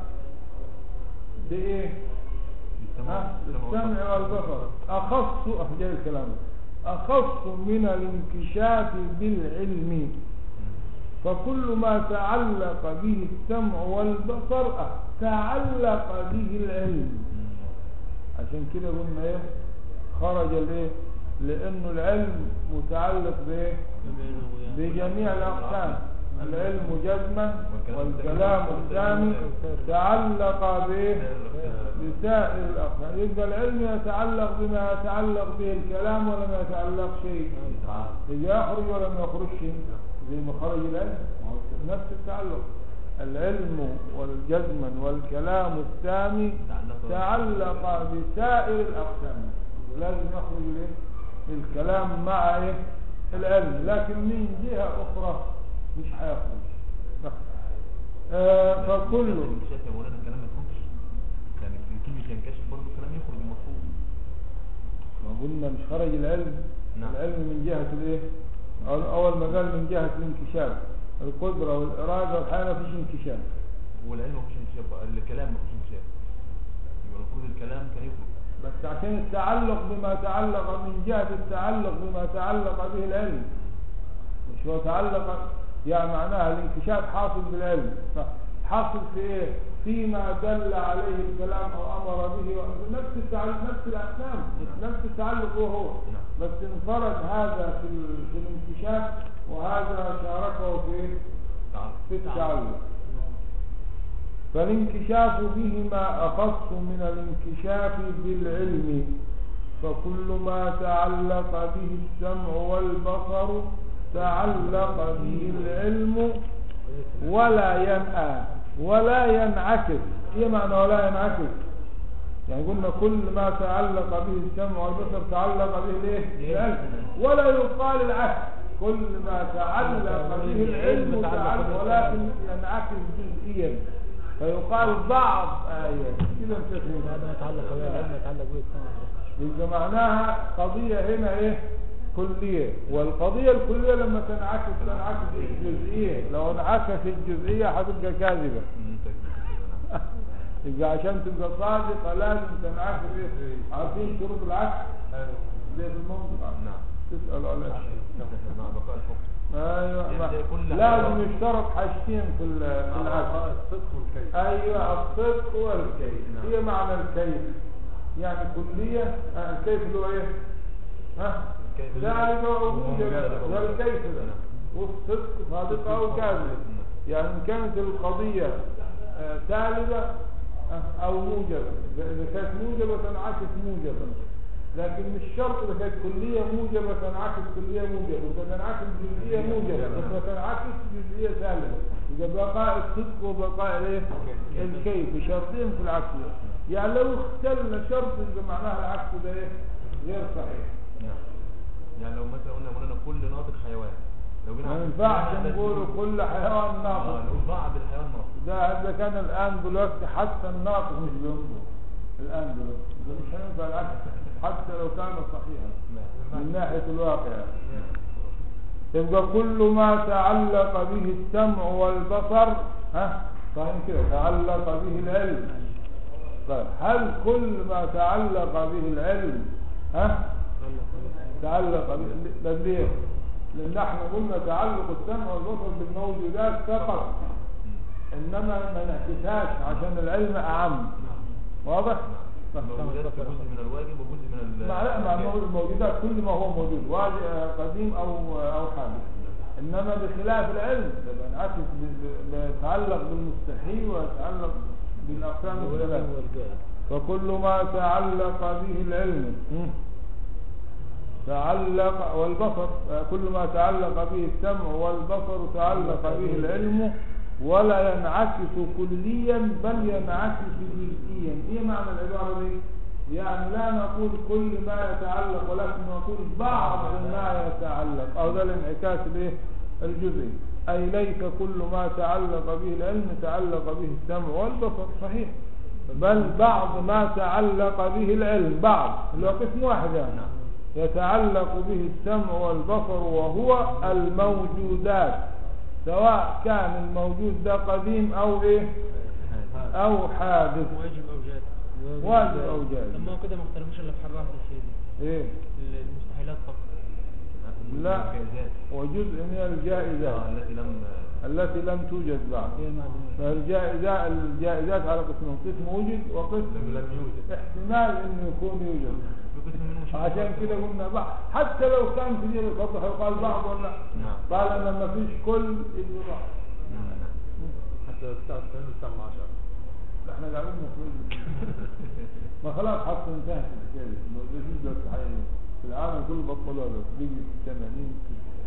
بإيه؟ السمع ها؟ السمع السمع والبصر أخص أه جاي الكلام أخص من الانكشاف بالعلم فكل ما تعلق به السمع والبصر آه، تعلق به العلم عشان كده قلنا ايه خرج الايه لانه العلم متعلق بايه بجميع الاقسام العلم جزما والكلام الثاني تعلق بايه بسائر الاقسام يبقى العلم يتعلق بما يتعلق به الكلام ولا ما يتعلق شيء يبقى يخرج ولا ما يخرجش زي ما خرج العلم ما هو نفس التعلق العلم والجزما والكلام السامي تعلق بسائر الأقسام لازم يخرج الايه؟ الكلام مع ايه؟ العلم لكن من جهة أخرى مش هيخرج بس. آه فكل الانكشاف يا مولانا الكلام ما يخرجش يعني في كلمة ينكشف برضه الكلام يخرج المفروض ما قلنا مش خرج العلم نعم. العلم من جهة الايه أول- أول ما قال من جهة الانكشاف القدرة والإرادة والحياة ما فيش انكشاف والعلم ما فيش انكشاف بقى الكلام ما فيش انكشاف يبقى المفروض الكلام كان يخرج بس عشان التعلق بما تعلق من جهة التعلق بما تعلق به العلم مش هو تعلق يعني معناها الانكشاف حاصل بالعلم حاصل في ايه فيما دل عليه الكلام او امر به نفس التعلق نفس الاقسام نفس التعلق هو هو نعم. بس انفرد هذا في, ال- في الانكشاف وهذا شاركه في ايه تعال في التعلق فالانكشاف بهما أخص من الانكشاف بالعلم فكل ما تعلق به السمع والبصر تعلق به العلم ولا ينأى ولا ينعكس ايه معنى ولا ينعكس يعني قلنا كل ما تعلق به السمع والبصر تعلق به الايه العلم ولا يقال العكس كل ما تعلق به العلم تعلق ولكن ينعكس جزئيا فيقال بعض آيات كده انت هذا ما يتعلق بالعلم يتعلق به السمع يبقى معناها قضية هنا ايه كلية والقضية الكلية لما تنعكس تنعكس الجزئية لو انعكس الجزئية هتبقى كاذبة يبقى عشان تبقى صادقة لازم تنعكس ايه عارفين شروط العكس زي في المنطق نعم تسأل على الأشياء مع بقاء الحكم ايوه يعني ما- زي كل لازم حاجة. يشترط حاجتين في ال- في العكس الصدق والكيف ايوه الصدق والكيف نعم. هي معنى الكيف يعني كلية آه، الكيف اللي هو ايه ها الكيف اللي- ذلك وجود ذلك ده الكيف ده نعم. والصدق صادقة او كاذبة يعني ان كانت القضية آه، سالبة آه، او موجبة اذا كانت موجبة تنعكس موجبة لكن مش شرط اذا كانت كلية موجبة تنعكس كلية موجبة اذا تنعكس جزئية موجبة اذا تنعكس جزئية سالبة اذا بقاء الصدق وبقاء الايه الكيف شرطين في العكس يعني لو اختل شرط يبقى معناها العكس ده ايه غير صحيح نعم يعني لو مثلا قلنا مولانا كل ناطق حيوان لو جينا ما على- ينفعش بس- نقول كل حيوان اه ناطق نقول بعض الحيوان ناطق ده إذا كان الآن دلوقتي حتى الناطق مش بينطق الآن دلوقتي ده مش هينفع العكس حتى لو كان صحيحا من ناحية الواقع يبقى كل ما تعلق به السمع والبصر ها فاهم كده تعلق به العلم طيب هل كل ما تعلق به العلم ها تعلق به ده ليه؟ لأن احنا قلنا تعلق السمع والبصر بالموجودات فقط انما ما نعكسهاش عشان العلم اعم واضح الموجودات في جزء من الواجب وجزء من ال مع لا مع المو- الموجودات كل ما هو موجود واجب آه، قديم او او حادث انما بخلاف العلم ده بينعكس ب- ب- بيتعلق بالمستحيل ويتعلق بالاقسام الثلاثه فكل ما تعلق به العلم مم. تعلق والبصر آه، كل ما تعلق به السمع والبصر تعلق به العلم ولا ينعكس كليا بل ينعكس جزئيا ايه معنى العبارة دي يعني لا نقول كل ما يتعلق ولكن نقول بعض ما يتعلق او ده الانعكاس الايه الجزئي اي ليس كل ما تعلق به العلم تعلق به السمع والبصر صحيح بل بعض ما تعلق به العلم بعض اللي هو قسم واحد يعني يتعلق به السمع والبصر وهو الموجودات سواء كان الموجود ده قديم او ايه او حادث واجب او جائز واجب او جائز طب ما هو كده ما اختلفوش الا في حاجه واحده يا سيدي ايه ال- المستحيلات فقط لا الجائزات وجزء من آه، الجائزات التي لم التي لم توجد بعد هي المعدومات فالجائزات الجائزات على قسمين قسم وجد وقسم لم لم يوجد احتمال انه يكون يوجد في قسم منه مش عشان كده قلنا بعض حتى لو كان كثير الفضح يقال بعض ولا نعم. طالما ما فيش كل يبقى بعض حتى الساعة 9 الساعة 10 لا، احنا قاعدين مفروض ما خلاص حتى انتهت الحكايه دي ما فيش دلوقتي حاجه في العالم كله بطلوا بس بيجي 80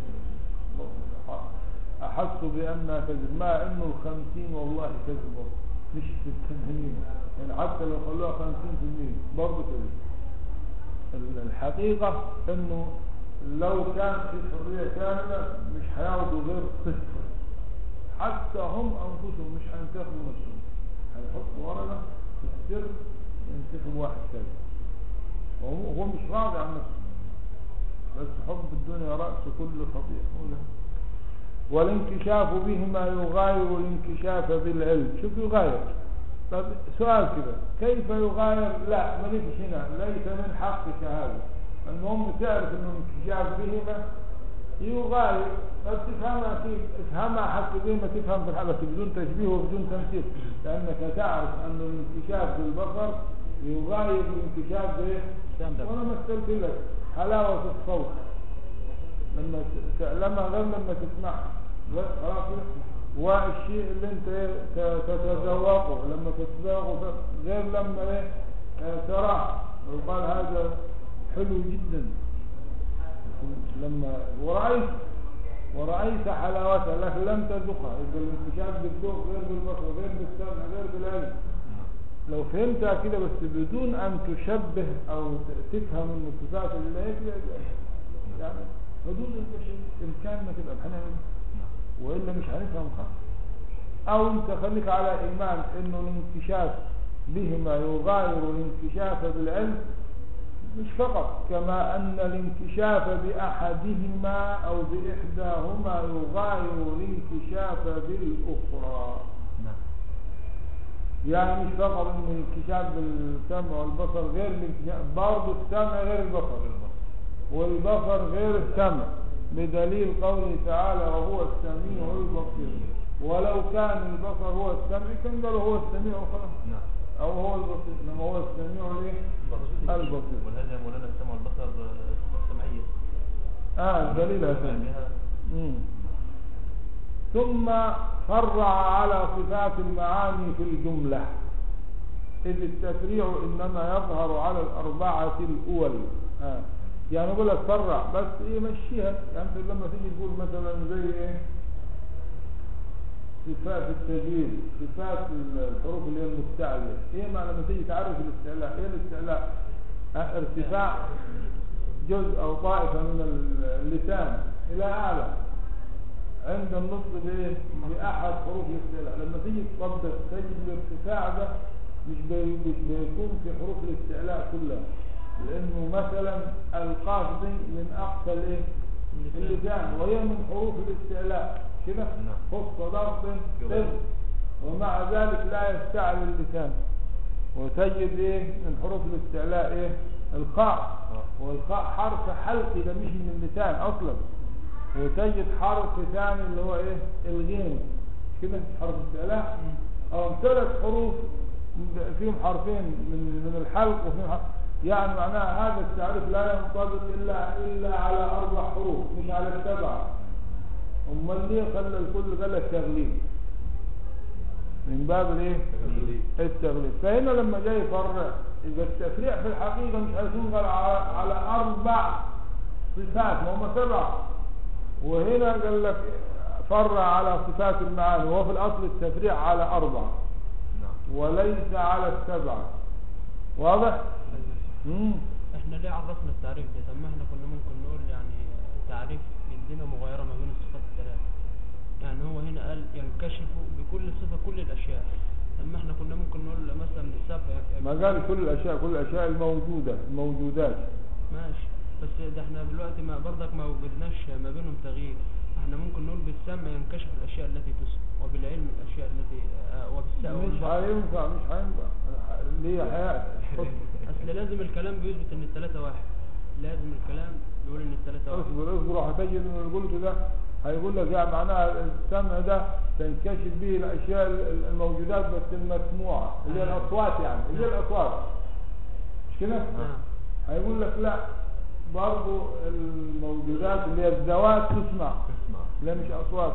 احسوا بانها كذب مع انه ال 50 والله كذب برضه مش ال 80 يعني حتى لو خلوها 50% برضه كذب ال- الحقيقه انه لو كان في حريه كامله مش هياخدوا غير صفر حتى هم انفسهم مش هينتخبوا نفسهم هيحطوا ورقه في السر ينتخبوا واحد ثاني وهو هو مش راضي عن نفسه بس حب الدنيا رأس كل خطيئة ولا- والانكشاف بهما يغاير الانكشاف بالعلم شوف يغاير طب سؤال كده كيف يغاير لا ما نفش هنا ليس من حقك هذا المهم تعرف انه الانكشاف بهما يغاير طب تفهمها كيف افهمها حتى زي ما تفهم في الحلقة بدون تشبيه وبدون تمثيل لانك تعرف ان الانكشاف بالبصر يغاير الانكشاف بايه سامع. وانا مثلت لك حلاوة الصوت لما ت- تعلمها غير لما تسمعها غير- خلاص كده؟ والشيء اللي انت ايه ت- تتذوقه لما تتذوقه غير لما ايه آه، تراه ويقال هذا حلو جدا لما ورأيت ورأيت حلاوتها لكن لم تذوقها يبقى الانكشاف بالذوق غير بالبصر غير بالسمع غير بالعلم لو فهمتها كده بس بدون ان تشبه او ت- تفهم ان الصفات اللي هي كده يبقى- يعني حدود البشر امكاننا كده هنعمل والا مش هنفهم خالص او انت خليك على ايمان انه الانكشاف بهما يغاير الانكشاف بالعلم مش فقط كما ان الانكشاف باحدهما او باحداهما يغاير الانكشاف بالاخرى نعم يعني مش فقط ان الانكشاف بالسمع والبصر غير الانكشاف برضه السمع غير البصر والبصر غير السمع بدليل قوله تعالى وهو السميع البصير ولو كان البصر هو السمع كان قالوا هو السميع وخلاص نعم او هو البصير انما هو السميع الايه البصير ولهذا يا مولانا السمع والبصر آه، صفات سمعية اه دليل ثاني بها مم. ثم فرع على صفات المعاني في الجملة إذ التفريع إنما يظهر على الأربعة الأول آه. يعني أقول لك فرع بس إيه مشيها يعني أنت لما تيجي تقول مثلا زي إيه صفات التجويد صفات الحروف اللي هي المستعلية إيه معنى لما تيجي تعرف الاستعلاء إيه الاستعلاء آه ارتفاع جزء أو طائفة من اللسان إلى أعلى عند النطق بايه باحد حروف الاستعلاء لما تيجي تطبق تجد الارتفاع ده مش بي مش بيكون في حروف الاستعلاء كلها لانه مثلا القاف دي من اقصى الايه اللسان وهي من حروف الاستعلاء كده نعم. خص ضغط طب ومع ذلك لا يستعلي اللسان وتجد ايه من حروف الاستعلاء ايه الخاء والخاء حرف حلقي ده مش من اللسان اصلا وتجد حرف ثاني اللي هو ايه الغين كده حرف استعلاء او ثلاث حروف فيهم حرفين من من الحلق وفيهم حرف يعني معناها هذا التعريف لا ينطبق الا الا على اربع حروف مش على السبعه امال ليه خلى الكل قال لك تغليب من باب الايه تغليب. التغليب فهنا لما جاي يفرع يبقى التفريع في الحقيقه مش هيكون غير على, على اربع صفات ما هم سبعه وهنا قال لك فرع على صفات المعاني وهو في الاصل التفريع على اربعه نعم وليس على السبعه واضح مم. احنا ليه عرفنا التعريف ده طب ما احنا كنا ممكن نقول يعني تعريف يدينا مغايرة ما بين الصفات الثلاثة يعني هو هنا قال ينكشف بكل صفة كل الأشياء طب ما احنا كنا ممكن نقول مثلا السبع ما قال كل الاشياء كل الاشياء الموجوده الموجودات ماشي بس ده احنا دلوقتي ما برضك ما وجدناش ما بينهم تغيير احنا ممكن نقول بالسمع ينكشف الأشياء التي تسمع وبالعلم الأشياء التي آه، وبالسمع مش والبصر. هينفع مش هينفع ليه حياه اصل لازم الكلام بيثبت ان الثلاثة واحد لازم الكلام يقول ان الثلاثة واحد اصبر اصبر هتجد ان اللي قلته ده هيقول لك يعني معناها السمع ده تنكشف به الاشياء ال- الموجودات بس المسموعه اللي هي الاصوات يعني اللي هي الاصوات مش كده؟ نعم هيقول لك لا برضه الموجودات اللي هي الذوات تسمع تسمع لا مش اصوات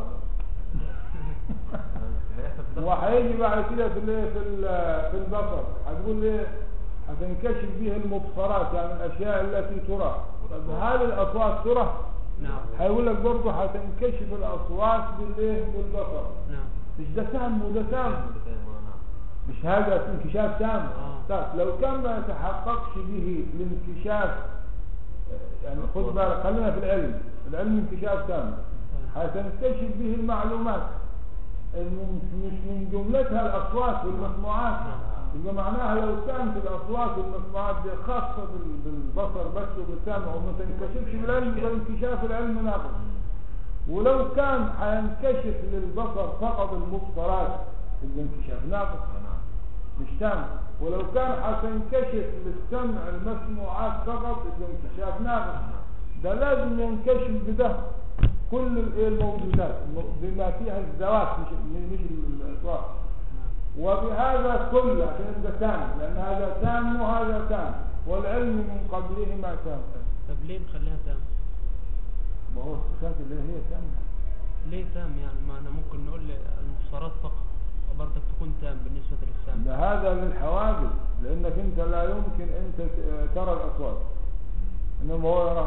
هيحصل تدخل وهيجي بعد كده في الايه في ال- في البصر هتقول ايه هتنكشف به المبصرات يعني الاشياء التي ترى طب هل الاصوات ترى نعم هيقول لك برضه هتنكشف الاصوات بالايه بالبصر نعم مش ده سام وده سام نعم مش هذا انكشاف تام آه. طيب لو كان ما يتحققش به الانكشاف آه، يعني خد بالك خلينا في العلم العلم انكشاف تام هتنكشف به المعلومات الم- مش من جملتها الاصوات والمسموعات يبقى معناها لو كانت الاصوات والمسموعات دي خاصه بال- بالبصر بس وبالسمع وما تنكشفش بالعلم يبقى انكشاف العلم ناقص ولو كان هينكشف للبصر فقط المبصرات يبقى انكشاف ناقص نعم مش تام ولو كان هتنكشف للسمع المسموعات فقط يبقى انكشاف ناقص ده لازم ينكشف بده كل الايه الموجودات بما فيها الذوات مش مش الاصوات وبهذا كله عشان ده تام لان هذا تام وهذا تام والعلم من قبلهما تام طب ليه نخليها تام ما هو الصفات اللي هي تام ليه تام يعني ما انا ممكن نقول المبصرات فقط برضك تكون تام بالنسبة للسمع ده هذا للحواجز لانك انت لا يمكن انت ت- ترى الاصوات انما هو يراها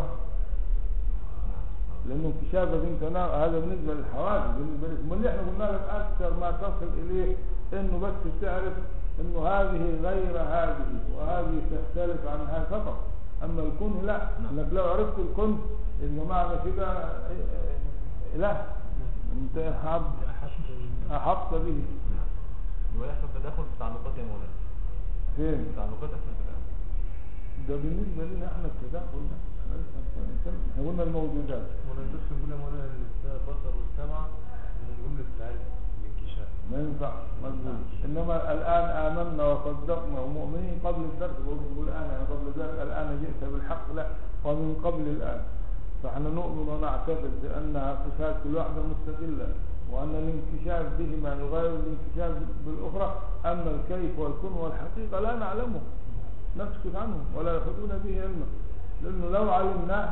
لانه انكشافك انت نا- هذا بالنسبه للحوادث بالنسبه لك امال احنا قلنا لك اكثر ما تصل اليه انه بس تعرف انه هذه غير هذه وهذه تختلف عن هذا فقط اما الكون لا نعم. انك لو عرفت الكون يبقى معنى كده إيه- إيه- لا انت عبد احط به يبقى يحصل تداخل في التعلقات يا مولانا فين التعلقات يحصل تداخل ده بالنسبه لنا احنا التدخل ده احنا لسه بنتكلم. احنا قلنا الموجودات وانا بس نقول يا مولانا ان البصر والسمع من جملة العلم الانكشاف ما ينفع مقبول انما الان امنا وصدقنا ومؤمنين قبل الدرس بقول الان يعني قبل ذلك الان جئت بالحق لا ومن قبل الان فاحنا نؤمن ونعتقد بانها صفات كل واحده مستقله وان الانكشاف بهما يغير الانكشاف بالاخرى اما الكيف والكن والحقيقه لا نعلمه نسكت عنه ولا يحيطون به علما لانه لو علمناه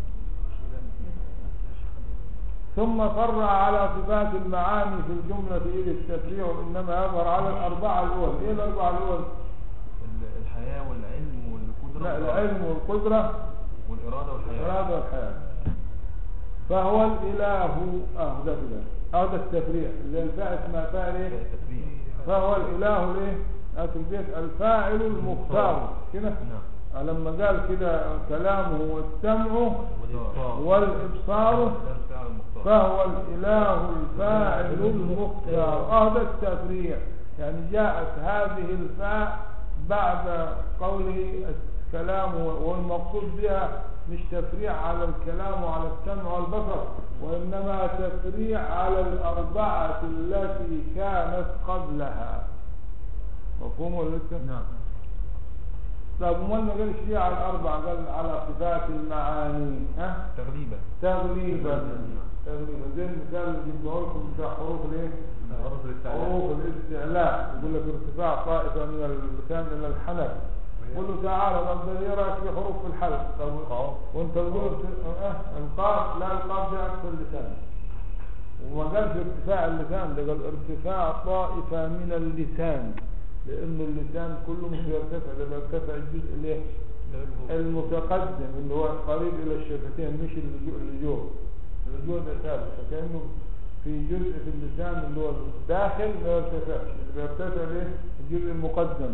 ثم فرع على صفات المعاني في الجملة إذ التفريع إنما يظهر على الأربعة الأول إيه الأربعة الأول؟ ال- الحياة والعلم والقدرة لا والإرادة. العلم والقدرة والإرادة والحياة والإرادة والحياة فهو الإله أه ده كده أه ده التفريع اللي الفاعل اسمها فاعل إيه؟ التفريع فهو الإله الإيه؟ آت البيت الفاعل المختار كده نعم لما قال كده كلامه والسمع والإبصار والإبصار ده الفعل المختار فهو الإله الفاعل المختار هذا التفريع يعني جاءت هذه الفاء بعد قوله الكلام والمقصود بها مش تفريع على الكلام وعلى السمع والبصر وإنما تفريع على الأربعة التي كانت قبلها مفهوم ولا لسه؟ نعم طب امال ما قالش ليه على الأربعة قال على صفات المعاني ها؟ تغليبا تغليبا تغليبا زي المثال اللي جبته لكم بتاع حروف الايه؟ حروف الاستعلاء. حروف الاستعلاء يقول لك ارتفاع طائفة من اللسان إلى الحنك قل له تعالى طب ده ايه رايك في حروف في الحلق طب القاف. وانت تقول ارت- اه القاف لا القاف ده اكثر اللسان وما قالش ارتفاع اللسان ده قال ارتفاع طائفة من اللسان لأنه اللسان كله مش بيرتفع ده بيرتفع الجزء الايه؟ المتقدم اللي هو قريب الى الشفتين مش اللجوء اللجوء اللجوء ده ثابت فكانه في جزء في اللسان اللي هو الداخل ما يرتفعش اللي بيرتفع ليه الجزء المقدم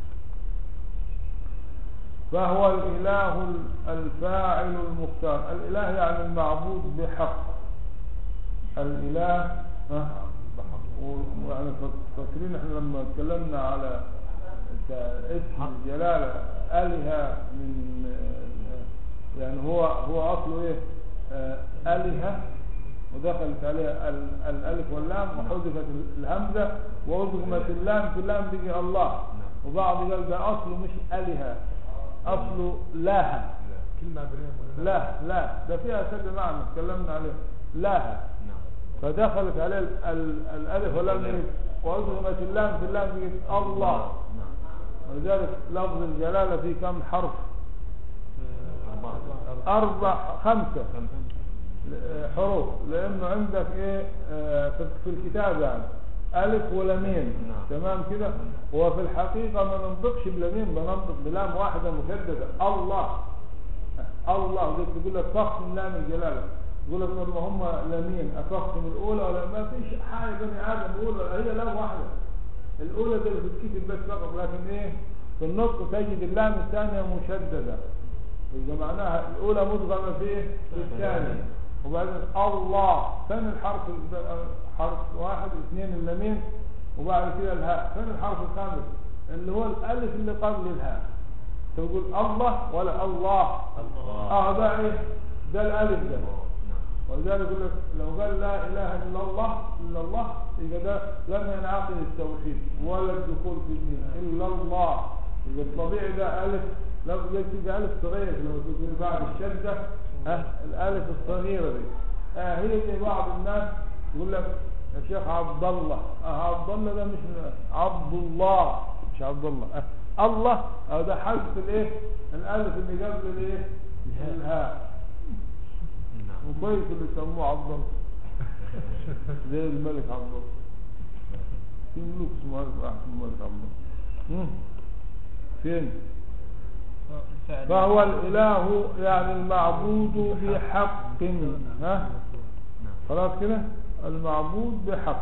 فهو الاله الفاعل المختار الاله يعني المعبود بحق الاله ها و- ويعني ف- فاكرين احنا لما اتكلمنا على ت- اسم الجلالة آلهة من آه، يعني هو هو أصله إيه؟ آه، آلهة ودخلت عليها ال- الألف واللام وحذفت الهمزة وأدغمت اللام في اللام تجي الله وبعض قال ده أصله مش آلهة أصله لاهة كلمة عبرية مولانا لا لا ده فيها كذا معنى اتكلمنا عليه لها نعم فدخلت عليه ال- ال- الالف واللام دي وادغمت اللام في اللام دي الله نعم ولذلك لفظ الجلاله فيه كم حرف أربعة اربع خمسه خمسة ل- حروف لانه عندك ايه آه، في في الكتاب يعني الف ولامين نعم. تمام كده وفي الحقيقه ما ننطقش بلامين بننطق بلام واحده مشدده الله الله زي تقول لك فخم لام الجلاله يقول لك ما هم لامين افخم الاولى ولا ما فيش حاجه بني ادم يقول هي لام واحده الاولى دي اللي بتتكتب بس فقط لكن ايه في النطق تجد اللام الثانيه مشدده يبقى معناها الاولى مدغمه في إيه؟ في الثانيه وبعدين الله ثاني الحرف الب- حرف واحد اثنين اللامين وبعد كده الهاء ثاني الحرف الخامس اللي هو الالف اللي قبل الهاء تقول الله ولا الله الله. اه ده ايه ده الالف ده نعم ولذلك يقول لك لو قال لا اله الا الله الا الله يبقى ده لم ينعقد التوحيد ولا الدخول في الدين الا الله يبقى الطبيعي ده الف لفظ زي كده الف صغير لو تقول بعد الشده ها الالف الصغيره دي آه هي زي بعض الناس يقول لك يا شيخ عبد الله اه عبد الله ده مش من- عبد الله مش عبد الله آه الله اه ده حذف الايه الالف اللي قبل الايه الهاء نعم وكويس اللي سموه عبد الله زي الملك عبد الله في ملوك اسمه عارف واحد اسمه الملك عبد الله مم. فين الفعل فهو الاله يعني المعبود بحق ها نعم خلاص كده المعبود بحق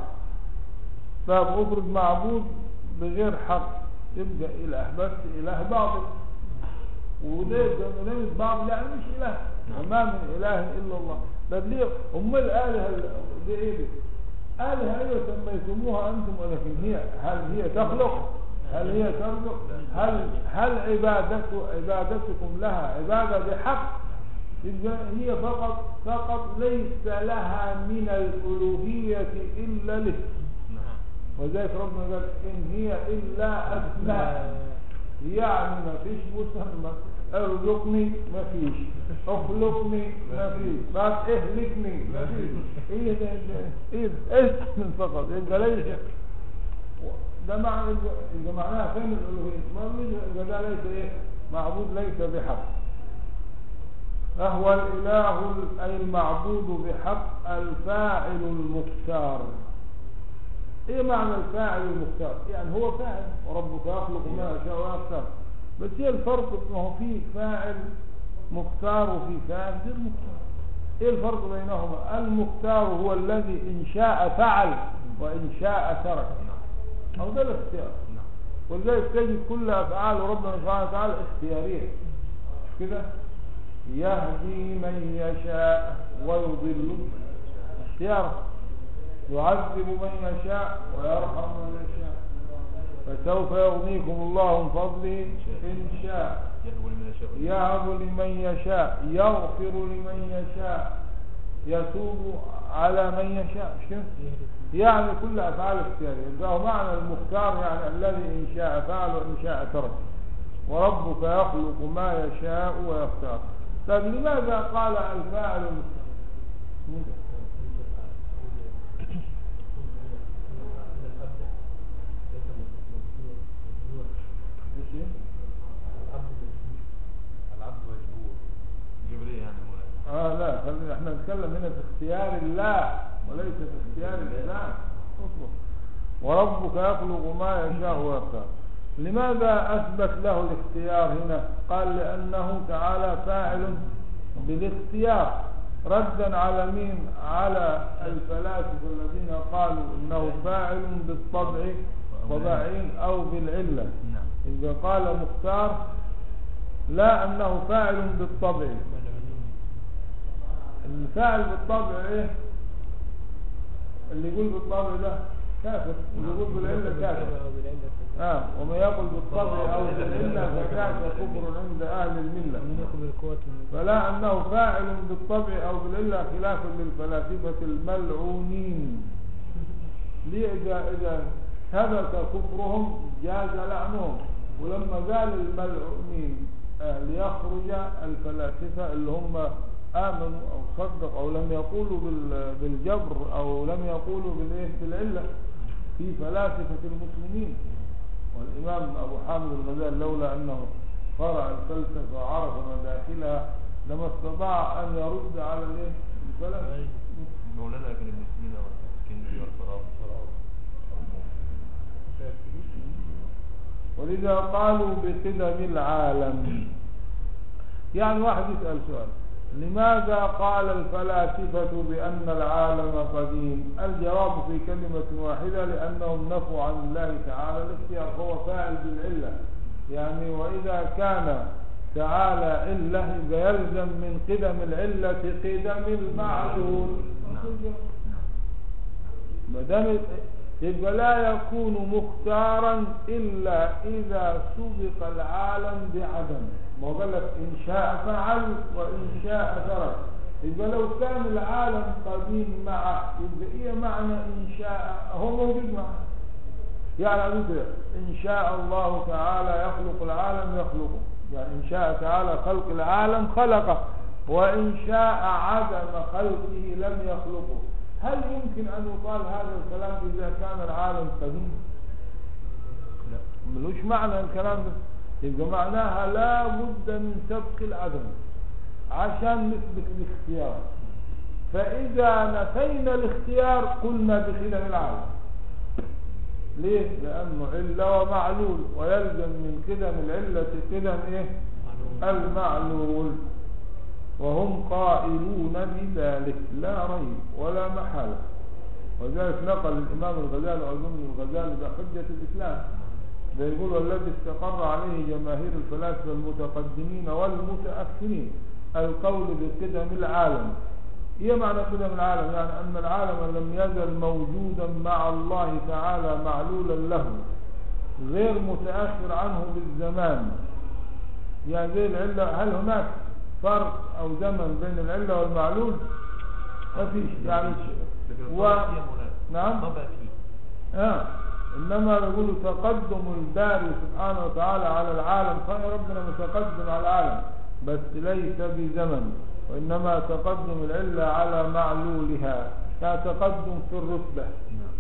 طب افرض معبود بغير حق يبقى اله بس اله باطل وده يبقى كلمة باطل يعني مش اله وما من اله الا الله طب ليه ام الالهه ال- دي ايه دي؟ الهه ايوه سميتموها انتم ولكن هي هل هي تخلق؟ هل هي ترزق؟ هل هل عبادت عبادتكم لها عباده بحق؟ يبقى هي فقط فقط ليس لها من الألوهية إلا الاسم نعم وذلك ربنا قال إن هي إلا أسماء يعني ما فيش مسمى ارزقني ما فيش اخلقني ما فيش بعد اهلكني ما فيش ايه ده ده- ايه ده اسم فقط يبقى ليس ده معنى يبقى معناها فين الالوهيه ما يبقى ده ليس ايه معبود ليس بحق فهو الاله ال- اي المعبود بحق الفاعل المختار ايه معنى الفاعل المختار يعني هو فاعل وربك يخلق ما يشاء ويختار بس هي الفرق ما هو في فاعل مختار وفي فاعل غير مختار ايه الفرق بينهما المختار هو الذي ان شاء فعل وان شاء ترك او ده الاختيار نعم ولذلك تجد كل افعال ربنا سبحانه وتعالى اختياريه مش كده يهدي من يشاء ويضل اختيار يعذب من يشاء ويرحم من يشاء فسوف يغنيكم الله من فضله ان شاء يهب لمن يشاء يهب لمن يشاء يغفر لمن يشاء يتوب على من يشاء مش كده؟ يعني كل افعال اختياريه يبقى هو معنى المختار يعني الذي ان شاء فعل وان شاء ترك وربك يخلق ما يشاء ويختار طيب لماذا قال الفاعل المختار؟ ايش هي؟ العبد مجبور جبريل يعني مولانا اه لا خلينا احنا نتكلم هنا في اختيار الله وليس في اختيار الانسان اصبر وربك يخلق ما يشاء ويختار لماذا اثبت له الاختيار هنا قال لانه تعالى فاعل بالاختيار ردا على مين على الفلاسفه الذين قالوا انه فاعل بالطبع طبعين او بالعله نعم اذا قال مختار لا انه فاعل بالطبع الفاعل بالطبع ايه اللي يقول بالطبع ده كافر اللي يقول بالعله كافر اه وما يقول بالطبع او بالعله فذاك كفر عند اهل المله فلا انه فاعل بالطبع او بالعله خلافا للفلاسفه الملعونين ليه اذا اذا ثبت كفرهم جاز لعنهم ولما قال الملعونين آه، ليخرج الفلاسفة اللي هم آمنوا أو صدقوا أو لم يقولوا بال- بالجبر أو لم يقولوا بالإيه بالعلة في فلاسفة المسلمين والإمام أبو حامد الغزال لولا أنه قرأ الفلسفة وعرف مداخلها لما استطاع أن يرد على الإيه الفلاسفة أيوة. مولانا كان ابن سينا والاسكندري والفارابي ولذا قالوا بقدم العالم يعني واحد يسأل سؤال لماذا قال الفلاسفة بأن العالم قديم الجواب في كلمة واحدة لأنهم نفوا عن الله تعالى الاختيار هو فاعل بالعلة يعني وإذا كان تعالى علة يبقى يلزم من قدم العلة قدم المعلول ما دام يبقى لا يكون مختارا الا اذا سبق العالم بعدم ما هو قال لك ان شاء فعل وان شاء ترك يبقى لو كان العالم قديم معه يبقى ايه معنى ان شاء هو موجود معه يعني أقول كده ان شاء الله تعالى يخلق العالم يخلقه يعني ان شاء تعالى خلق العالم خلقه وان شاء عدم خلقه لم يخلقه هل يمكن أن يقال هذا الكلام إذا كان العالم قديم ملوش معنى الكلام ده يبقى معناها لا بد من سبق العدم عشان نثبت الاختيار فإذا نفينا الاختيار قلنا بخدم العالم ليه؟ لأنه علة ومعلول ويلزم من قدم العلة قدم إيه؟ المعلول وهم قائلون بذلك لا ريب ولا محالة وذلك نقل الإمام الغزالي وأظن الغزالي ده حجة الإسلام ده يقول والذي استقر عليه جماهير الفلاسفة المتقدمين والمتأخرين القول بقدم العالم ايه معنى قدم العالم يعني أن العالم لم يزل موجودا مع الله تعالى معلولا له غير متأخر عنه بالزمان يعني زي العلة هل هناك فرق أو زمن بين العلة والمعلول ما فيش يعني لكن و... الطبع فيه يا مولانا نعم الطبع فيه آه. إنما نقول تقدم الباري سبحانه وتعالى على العالم خير ربنا متقدم على العالم بس ليس بزمن وإنما تقدم العلة على معلولها كتقدم في الرتبة نعم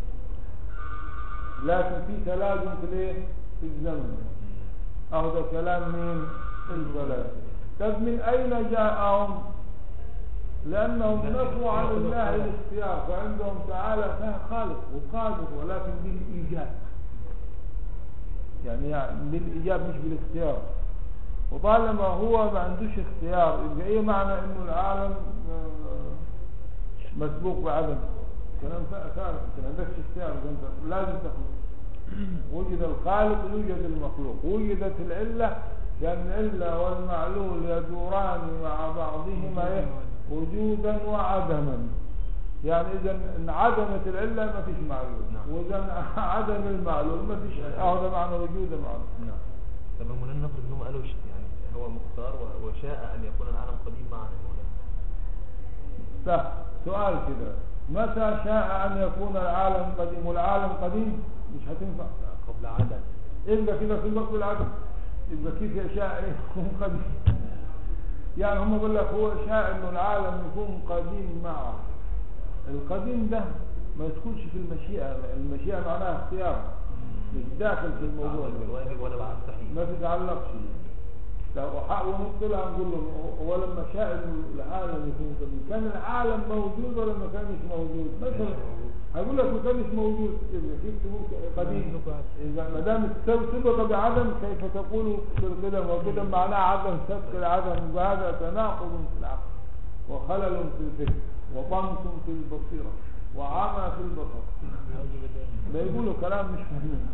لكن في تلازم في الايه في الزمن اهو ده كلام مين الفلاسفه طب من اين جاءهم لانهم نفوا عن الله الاختيار فعندهم تعالى فيها خالق وقادر ولكن بالايجاب يعني, يعني بالايجاب مش بالاختيار وطالما هو ما عندوش اختيار يبقى ايه معنى انه العالم آه، مسبوق بعدم كلام فارغ انت ما عندكش اختيار ده انت لازم تخلق وجد الخالق يوجد المخلوق وجدت العلة لأن العلة والمعلول يدوران مع بعضهما إيه؟ وجودا وعدما يعني إذا انعدمت العلة ما فيش معلول نعم. وإذا عدم المعلول ما فيش هذا معنى وجود المعلول نعم طب يا مولانا نفرض ان هم قالوا ش- يعني هو مختار و- وشاء ان يكون العالم قديم معنا يا مولانا صح سؤال كده متى شاء أن يكون العالم قديم والعالم قديم مش هتنفع قبل عدد إلا كده في الوقت العدم يبقى كيف يشاء إيه يكون قديم يعني هم بيقول لك هو شاء انه العالم يكون قديم معه القديم ده ما يدخلش في المشيئة المشيئة معناها اختيار مش داخل في الموضوع تعلق ده. بالواجب ولا بالمستحيل ما تتعلقش لو حق ونقولها نقول له هو لما شاء إنه العالم يكون قديم كان العالم موجود ولا ما كانش موجود مثلا هقول لك ما كانش موجود يبقى كيف تقول قديم اذا ما دام سبق بعدم كيف تقول بالقدم والقدم معناه عدم سبق العدم وهذا تناقض في العقل وخلل في الفكر وطمس في البصيره وعمى في البصر ده يقولوا كلام مش فاهمين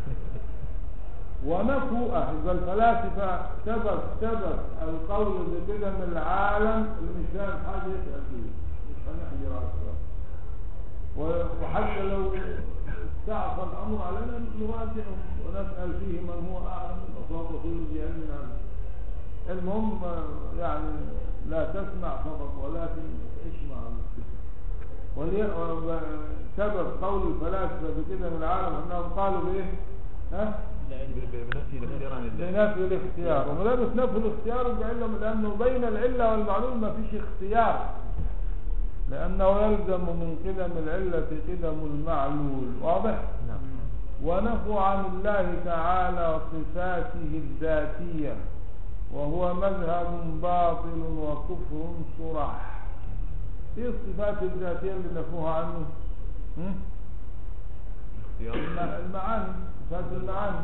ونفوا يبقى الفلاسفة سبب سبب القول بقدم العالم اللي مش فاهم حاجة يسأل فيه مش هنحجر على السؤال و- وحتى لو استعصى الأمر علينا نراجعه ونسأل فيه من هو أعلم وفوق كل ذي علم عنه المهم آه، يعني لا تسمع فقط ولكن اسمع ولي- و- سبب قول الفلاسفة بقدم العالم أنهم قالوا بإيه؟ ها؟ العلة ب- ب- بنفي الاختيار عن الله بنفي الاختيار وما دام نفي الاختيار يبقى علم لانه بين العله والمعلول ما فيش اختيار لانه يلزم من قدم العله قدم المعلول واضح نعم ونفوا عن الله تعالى صفاته الذاتيه وهو مذهب باطل وكفر صرح ايه الصفات الذاتيه اللي نفوها عنه هم؟ الاختيار الم- المعاني صفات المعاني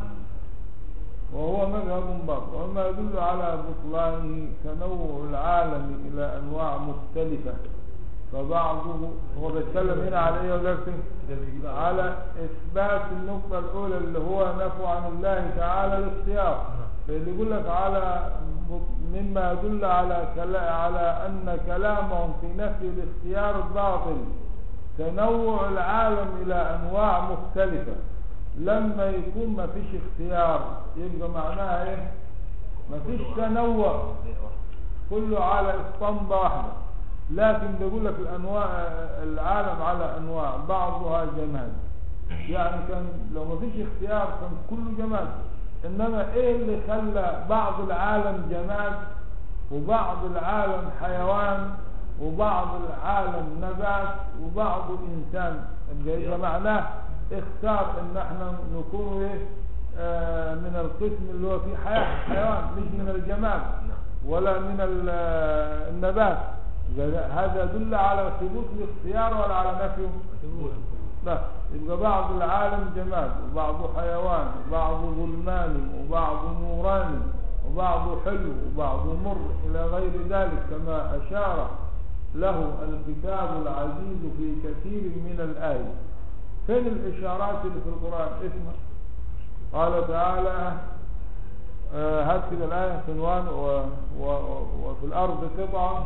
وهو مذهب باطل وما يدل على بطلانه تنوع العالم إلى أنواع مختلفة فبعضه هو بيتكلم هنا على ايه ولا على إثبات النقطة الأولى اللي هو نفوا عن الله تعالى الاختيار فاللي يقول لك على مما يدل على كلا على أن كلامهم في نفي الاختيار باطل تنوع العالم إلى أنواع مختلفة لما يكون ما فيش اختيار يبقى معناها ايه ما فيش تنوع هي واحدة. كله على اسطمبة واحدة لكن بيقول لك الانواع العالم على انواع بعضها جماد يعني كان لو ما فيش اختيار كان كله جماد انما ايه اللي خلى بعض العالم جماد وبعض العالم حيوان وبعض العالم نبات وبعض انسان يبقى يبقى معناه اختار ان احنا نكون ايه آه من القسم اللي هو فيه حياة حيوان مش من الجماد نعم ولا من ال- النبات هذا يدل على ثبوت الاختيار ولا على نفيه لا يبقى بعض العالم جماد وبعضه حيوان وبعضه ظلمان وبعضه نوراني وبعضه حلو وبعضه مر إلى غير ذلك كما أشار له الكتاب العزيز في كثير من الآية فين الإشارات اللي في القرآن اسمع قال تعالى آه، هات كده الآية عنوان و... و... وفي الأرض قطع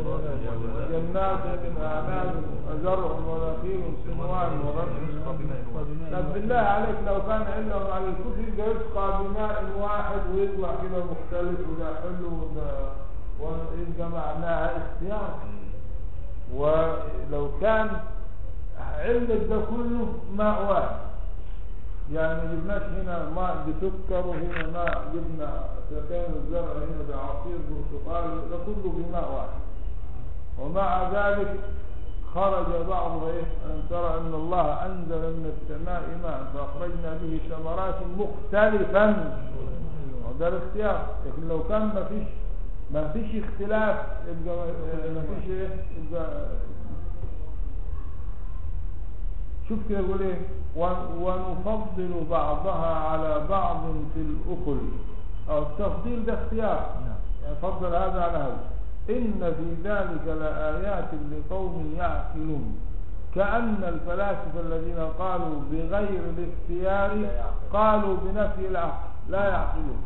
جنات من أعناب وزرع ونخيل صنوان يسقى وغير بماء واحد. طب بالله عليك لو كان علم على الكفر ده يسقى بماء واحد ويطلع كده مختلف وده حلو وده ويبقى معناها اختيار ولو كان علة ده كله ماء واحد يعني ما جبناش هنا ماء بسكر وهنا ماء جبنا سكان الزرع هنا بعصير برتقال ده كله بماء واحد ومع ذلك خرج بعضها ايه ألم ترى أن الله أنزل من السماء ماء فأخرجنا به ثمرات مختلفا وده الاختيار لكن لو كان ما فيش ما فيش اختلاف يبقى ما فيش ايه يبقى شوف كده يقول ايه و- ونفضل بعضها على بعض في الأكل أو التفضيل ده اختيار يعني فضل هذا على هذا إن في ذلك لآيات لقوم يعقلون كأن الفلاسفة الذين قالوا بغير الاختيار قالوا بنفي العقل لا يعقلون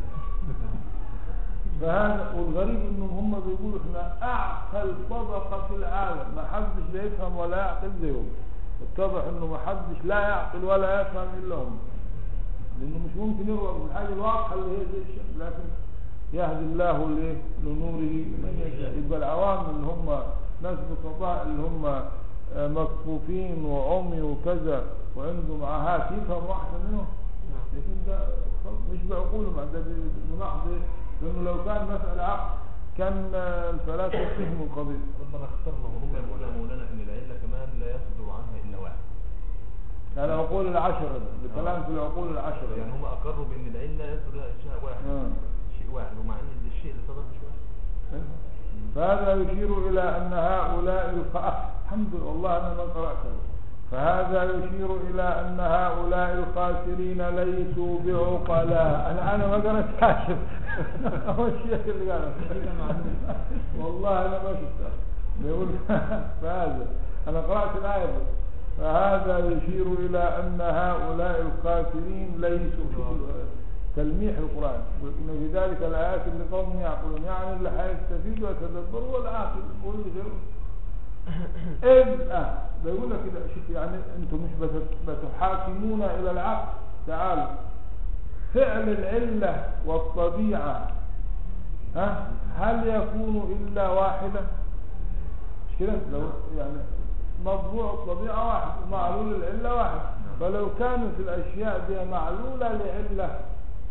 فهذا والغريب انهم هم بيقولوا احنا اعقل طبقة في العالم ما حدش لا يفهم ولا يعقل زيهم اتضح انه ما حدش لا يعقل ولا يفهم الا هم لانه مش ممكن يغرق بالحاجة الواضحة اللي هي زي الشمس لكن يهدي الله لإيه؟ لنوره من يشاء يبقى العوام اللي هم ناس بسطاء اللي هم آه، مكفوفين وعمي وكذا وعندهم عاهات يفهموا احسن منهم لكن ده مش بعقولهم ده بمحض إيه؟ لانه لو كان مسألة عقل كان آه، الفلاسفة فهموا القضية ربنا اخترنا وهم يقولون يا مولانا ان العله كمان لا يصدر عنها الا واحد يعني العقول العشرة ده بكلام في العقول العشرة يعني هم اقروا بان العله يصدر لها شيء واحد آه. شيء واحد ومع ان الشيء اللي صدر مش واحد فهذا يشير إلى أن هؤلاء الخ... الحمد لله والله أنا ما قرأت هذا. فهذا يشير إلى أن هؤلاء الخاسرين ليسوا بعقلاء أنا أنا ما قرأت كاشف هو الشيخ اللي قال والله أنا ما شفتها بيقول فهذا أنا قرأت الآية بس. فهذا يشير إلى أن هؤلاء الخاسرين ليسوا في تلميح القرآن وإن في ذلك الآيات لقوم يعقلون يعني اللي هيستفيد ويتدبر هو العاقل واللي غيره إذ آه بيقول لك كده شوف يعني أنتم مش بت- بتحاكمون إلى العقل تعالوا فعل العلة والطبيعة ها هل يكون إلا واحدة مش كده لو يعني مطبوع الطبيعة واحد ومعلول العلة واحد فلو كانت الأشياء دي معلولة لعلة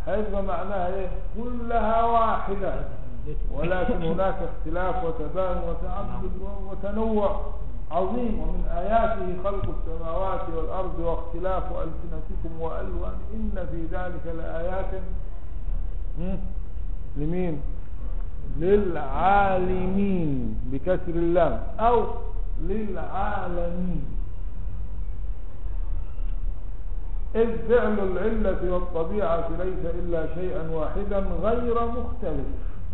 هيبقى معناها ايه كلها واحدة ولكن هناك اختلاف وتباين وتعدد وتنوع عظيم ومن آياته خلق السماوات والأرض واختلاف ألسنتكم وألوان إن في ذلك لآيات مم. لمين للعالمين بكسر اللام أو للعالمين إذ فعل العلة والطبيعة ليس إلا شيئا واحدا غير مختلف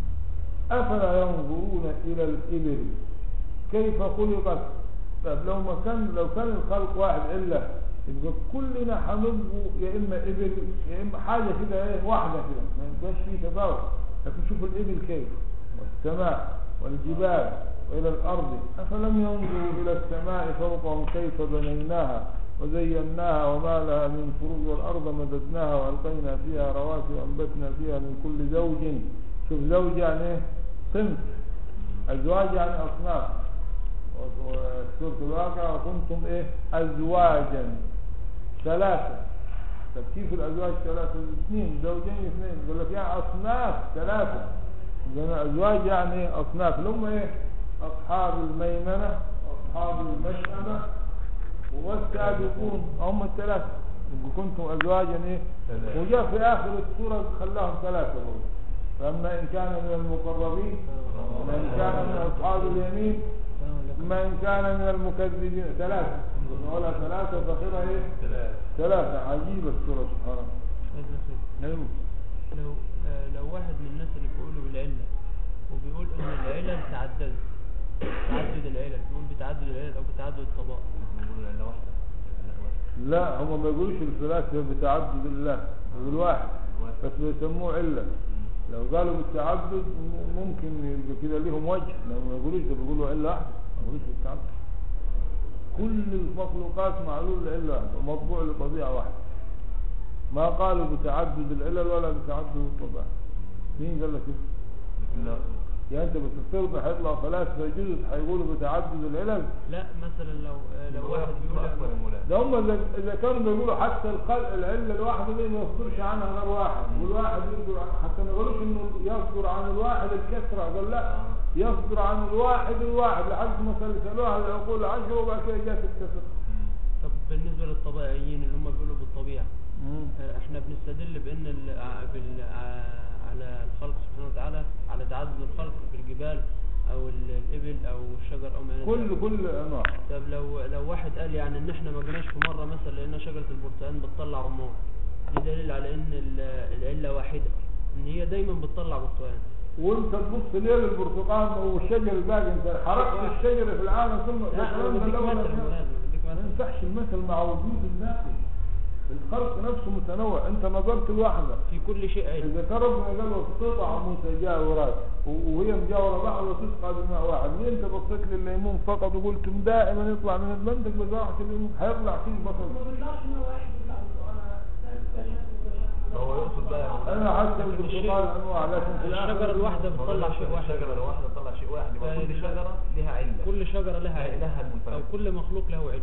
أفلا ينظرون إلى الإبل كيف خلقت طب لو ما كان لو كان الخلق واحد إلا يبقى كلنا هنبقوا يا إما إبل يا إما حاجة كده إيه واحدة كده ما يبقاش فيه تفاوت لكن شوفوا الإبل كيف والسماء والجبال وإلى الأرض أفلم ينظروا إلى السماء فوقهم كيف بنيناها وزيناها وما لها من فروج والأرض مددناها وألقينا فيها رواسي وأنبتنا فيها من كل زوج شوف زوج يعني إيه؟ صنف أزواج يعني أصناف وسورة الواقع وكنتم إيه أزواجا ثلاثة طب كيف الأزواج ثلاثة اثنين زوجين اثنين يقول لك يعني أصناف ثلاثة لأن أزواج يعني إيه؟ أصناف اللي هم إيه أصحاب الميمنة أصحاب المشأمة والسابقون هم الثلاثة يبقوا كنتم أزواجا إيه ثلاثة. وجاء في آخر السورة خلاهم ثلاثة برضه فأما إن كان من المقربين وإن كان من أصحاب اليمين ما إن كان من المكذبين ثلاثة ولا ثلاثة فخرها إيه ثلاثة ثلاثة عجيبة السورة سبحان الله هذا سوري. أيوه لو آه، لو واحد من الناس اللي بيقولوا بالعلة وبيقول ان العلل تعددت تعدد العلل بيقول بتعدد العلل او بتعدد الطبائع بيقولوا لأن واحدة لأن واحدة. لا هم ما يقولوش الفلاسفة بتعدد الله يقول واحد بس بيسموه علة لو قالوا بالتعدد م- ممكن يبقى كده ليهم وجه لو ما يقولوش ده بيقولوا علة واحدة ما يقولوش بالتعدد كل المخلوقات معلول لعلة واحدة ومطبوع لطبيعة واحدة ما قالوا بتعدد العلل ولا بتعدد الطبائع مين قال لك كده؟ لكن لا يعني انت بتفترض هيطلع فلاسفة يجوز هيقولوا بتعدد العلل لا مثلا لو آه، لو واحد بيقول أكبر أنا- المولاد ده هم إذا- اذا كانوا بيقولوا حتى الخلق العله الواحده دي ما يصدرش عنها غير واحد والواحد يصدر عن- حتى ما يقولوش انه يصدر عن الواحد الكثره قال لا يصدر عن الواحد الواحد لحد ما سلسلوها العقول العشره وبعد كده جات الكثره طب بالنسبة للطبيعيين اللي هم بيقولوا بالطبيعة آه، احنا بنستدل بان ال- ع- بال- ع- على الخلق سبحانه وتعالى على تعدد الخلق بالجبال او ال- الابل او الشجر او ما إلى كل ذلك. كل انواع طب لو لو واحد قال يعني ان احنا ما جيناش في مره مثلا لقينا شجره البرتقال بتطلع رمان دي دليل على ان ال- العله واحده ان هي دايما بتطلع برتقال وانت تبص ليه للبرتقال والشجر الباقي انت حرقت الشجر في العالم كله ده لا انا كلام بديك ده مثل ولا شيء. مولانا، بديك ما مثل ينفعش المثل مع وجود الباقي الخلق نفسه متنوع انت نظرت الواحده في كل شيء علم إذا كان ربنا قال له قطع متجاورات و- وهي مجاورة بعض وتسقى بماء واحد ليه أنت بصيت للليمون فقط وقلت دائما يطلع من المنطق بزراعة الليمون هيطلع فيه بصل هو يقصد بقى أنا حتى البرتقال أنواع لكن في الآخر الشجره الواحده بتطلع شيء واحد الشجرة الواحدة تطلع شيء واحد يبقى كل فال- شجرة لها علة كل شجره لها علم لها المنفرد. او كل مخلوق له علم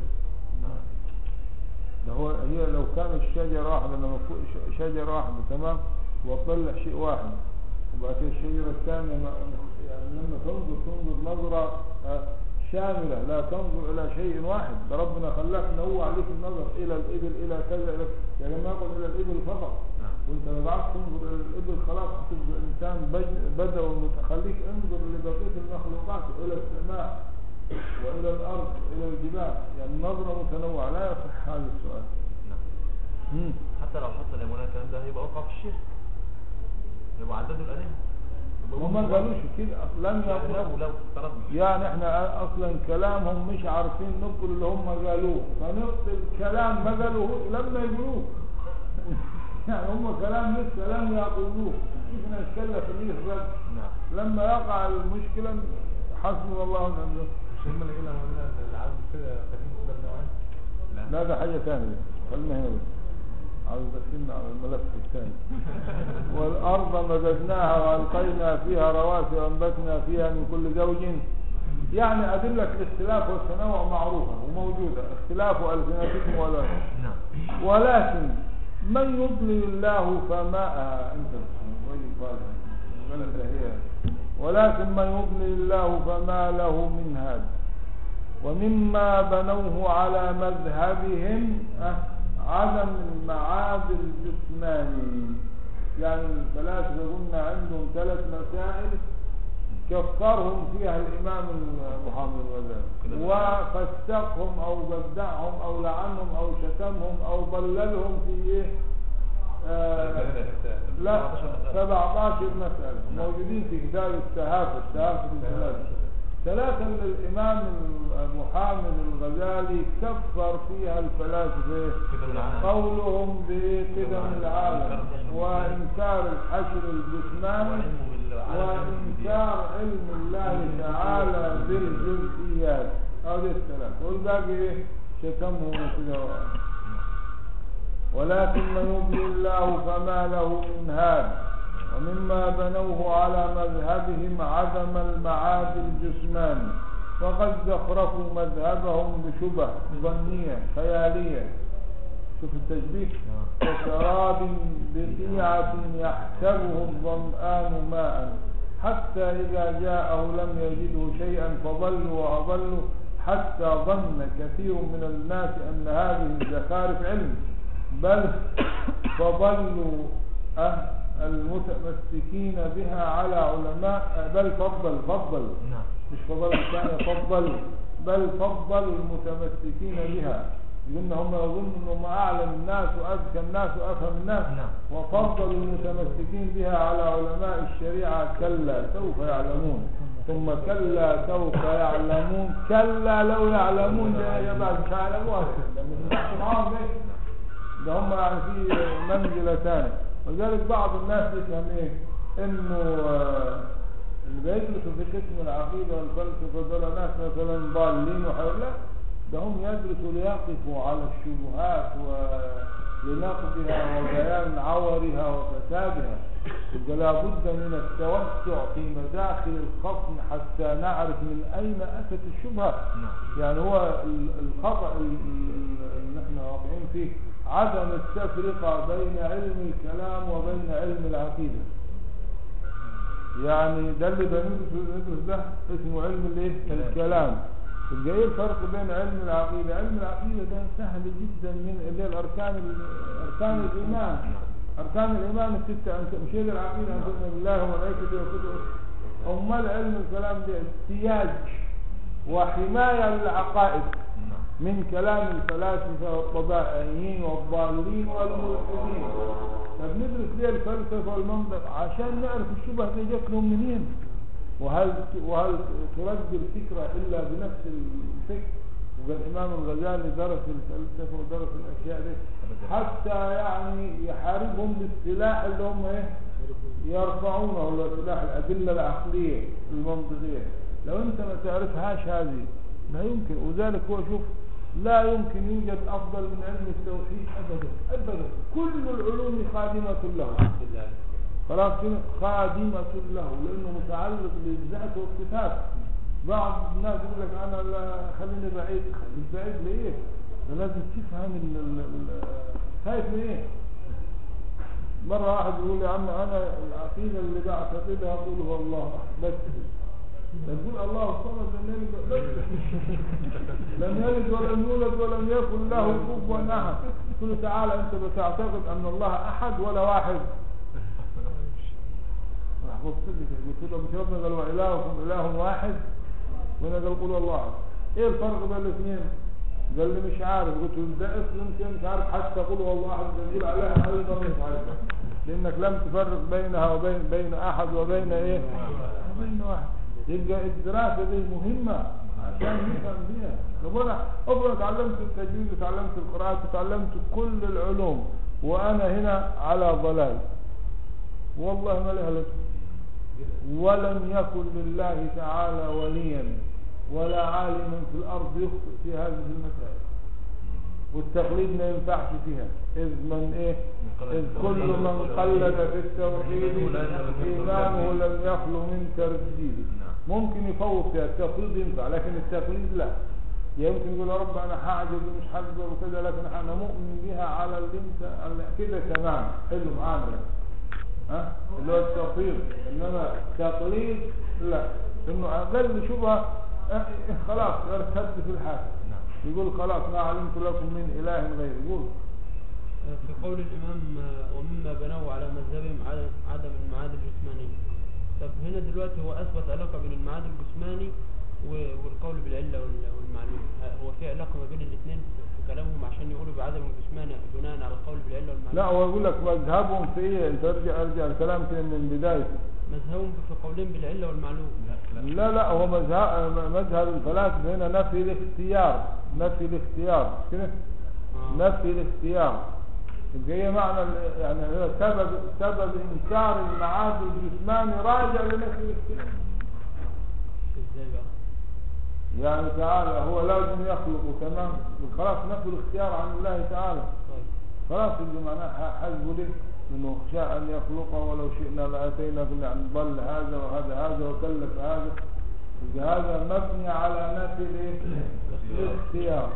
ده هو هي لو كانت الشجرة واحدة لما فوق ش- شجرة واحدة تمام وتطلع شيء واحد وبعد كده الشجرة الثانية ما- يعني لما تنظر تنظر نظرة آه، شاملة لا تنظر إلى شيء واحد ده ربنا خلاك نوع عليك النظر إلى الإبل إلى كذا إلى يعني ما يقول إلى الإبل فقط نعم. وانت لو قعدت تنظر إلى الإبل خلاص هتبقى إنسان بج- بدوي متخليك انظر لبقية المخلوقات إلى السماء وإلى الأرض وإلى الجبال يعني نظرة متنوعة لا يصح هذا السؤال نعم. مم. حتى لو حصل يا مولانا الكلام ده هيبقى وقع في الشرك يبقى عددوا الآلهة يبقى هم ما هم- قالوش كده لم يعني لو يقولوا لو افترضنا يعني احنا اصلا كلامهم مش عارفين نقول اللي هم قالوه فنقتل كلام ما قالوه لما يقولوه يعني هم كلام لسه لم يقولوه كيف نتكلم في الرد نعم لما يقع المشكلة حسبنا الله ونعم الوكيل مش هم اللي قلنا مولانا ان العبد كده خفيف كده بنوعين لا لا ده حاجة ثانية خلينا هنا بس عاوز دخلنا على الملف الثاني والأرض مددناها وألقينا فيها رواسي وأنبتنا فيها من كل زوج يعني أدلة الاختلاف والتنوع معروفة وموجودة اختلاف ألسنتكم ولا نعم ولكن من يضلل الله فما آه انت ويلي فالح. الغلبة هي ولكن من يضلل الله فما له من هاد ومما بنوه على مذهبهم آه، عدم المعاد الجسماني يعني الفلاسفة قلنا عندهم ثلاث مسائل كفرهم فيها الإمام محمد الغزالي وفسقهم أو بدعهم أو لعنهم أو شتمهم أو ضللهم في إيه؟ آه لا 17 مسألة موجودين في كتاب التهافت التهافت الثلاثة ثلاثة للإمام أبو حامد الغزالي كفر فيها الفلاسفة كده من العالم. قولهم بقدم العالم وإنكار الحشر الجسماني وعلمه بالعالم وإنكار علم الله تعالى بالجزئيات هذه الثلاثة والباقي إيه؟ شتمهم وكذا ولكن من يضلل الله فما له من هاد ومما بنوه على مذهبهم عدم المعاد الجسماني فقد زخرفوا مذهبهم بشبه ظنية خيالية شوف التشبيه كشراب بقيعة يحسبه الظمآن ماء حتى إذا جاءه لم يجده شيئا فضلوا وأضلوا حتى ظن كثير من الناس أن هذه الزخارف علم بل فضلوا أه المتمسكين بها على علماء بل فضل فضل نعم مش فضل الثانية فضل بل فضل المتمسكين بها لأن هم يظنوا أنهم أعلم الناس وأذكى الناس وأفهم الناس نعم. وفضلوا المتمسكين بها على علماء الشريعة كلا سوف يعلمون ثم كلا سوف يعلمون كلا لو يعلمون ده يا بعد مش هيعلموها لما تحكي معاهم ايه ده هم يعني في منزلة ثانية ولذلك بعض الناس يفهم ايه انه آه، اللي بيدرسوا في قسم العقيدة والفلسفة دول ناس مثلا ضالين وحول لا ده هم يدرسوا ليقفوا على الشبهات ولنقضها وبيان عورها وفسادها يبقى لابد من التوسع في مداخل الخصم حتى نعرف من أين أتت الشبهة نعم يعني هو ال- الخطأ ال- ال- اللي احنا واقعين فيه عدم التفرقة بين علم الكلام وبين علم العقيدة يعني ده اللي بندرس ندرس ده اسمه علم الايه كلام. الكلام يبقى ايه الفرق بين علم العقيدة علم العقيدة ده سهل جدا من اللي هي الاركان ال- اركان الايمان اركان الايمان الستة أن- مش هي دي العقيدة ان تؤمن بالله وملائكته وكتبه امال علم الكلام ده احتياج وحماية للعقائد نعم من كلام الفلاسفة والطبائعيين والضالين والملحدين فبندرس ليه الفلسفة والمنطق عشان نعرف الشبه دي جات لهم منين وهل وهل ترد الفكرة إلا بنفس الفكر وقال الإمام الغزالي درس الفلسفة ودرس الأشياء دي حتى يعني يحاربهم بالسلاح اللي هم إيه يرفعونه هو سلاح الأدلة العقلية المنطقية لو أنت ما تعرفهاش هذه لا يمكن وذلك هو شوف لا يمكن يوجد أفضل من علم التوحيد أبدا أبدا كل العلوم خادمة له خلاص كده خادمة له لأنه متعلق بالذات والصفات بعض الناس يقول لك أنا لا خليني بعيد خليك بعيد ليه؟ ده لازم تفهم ال- ال- ال- خايف من إيه؟ مرة واحد يقول يا عم أنا العقيدة اللي بعتقدها أقول هو الله أحد. بس تقول الله الصمد لم يلد بس لم يلد ولم يولد ولم يكن له كفوا أحد قل له تعالى أنت بتعتقد أن الله أحد ولا واحد راح بص لي كده، قلت له مش ربنا قال وإلهكم إله واحد وأنا قال قول الله أحد إيه الفرق بين الاثنين؟ قال لي مش عارف قلت له ده اسم انت مش عارف حتى قول هو الله احد تقول عليها ايضا مش عارف لانك لم تفرق بينها وبين بين احد وبين ايه وبين واحد يبقى الدراسه دي مهمه عشان نفهم بيها طب انا افرض تعلمت التجويد وتعلمت القراءات وتعلمت كل العلوم وانا هنا على ضلال والله ما لها لازمه ولم يكن لله تعالى وليا ولا عالما في الأرض يخطئ في هذه المسائل والتقليد ما ينفعش فيها إذ من إيه إذ كل من قلد في التوحيد إيمانه لم يخلو من ترديد ممكن يفوت فيها التقليد ينفع لكن التقليد لا يمكن يقول يا رب انا هعجز ومش هقدر وكذا لكن احنا مؤمن بها على اللي انت على- كده تمام حلو معانا ها اللي هو التفويض انما تقليد لا انه اقل شبهه اه، خلاص ارتد في الحال نعم يقول خلاص ما علمت لكم من اله غير يقول في قول الإمام آه، ومما بنوا على مذهبهم عدم عدم المعاد الجسماني طب هنا دلوقتي هو أثبت علاقة بين المعاد الجسماني و- والقول بالعلة وال- والمعلوم ه- هو في علاقة ما بين الاثنين في كلامهم عشان يقولوا بعدم الجسماني بناء على القول بالعلة والمعلوم لا هو يقول لك مذهبهم في ايه انت ارجع ارجع الكلام كده من بدايته مذهبهم في قولين بالعلة والمعلوم لا لا لا لا هو مذهب مذهب الفلاسفه هنا نفي الاختيار نفي الاختيار مش كده آه. نفي الاختيار يبقى هي معنى ال- يعني هو سبب سبب انكار المعاد الجسماني راجع لنفي الاختيار ازاي بقى يعني تعالى هو لازم يخلق تمام خلاص نفي الاختيار عن الله تعالى طيب خلاص اللي معناه حسبه ليه انه شاء ان يخلقه ولو شئنا لاتينا في يعني ضل هذا وهذا هذا وكلف هذا يبقى هذا مبني على نفي الايه؟ الاختيار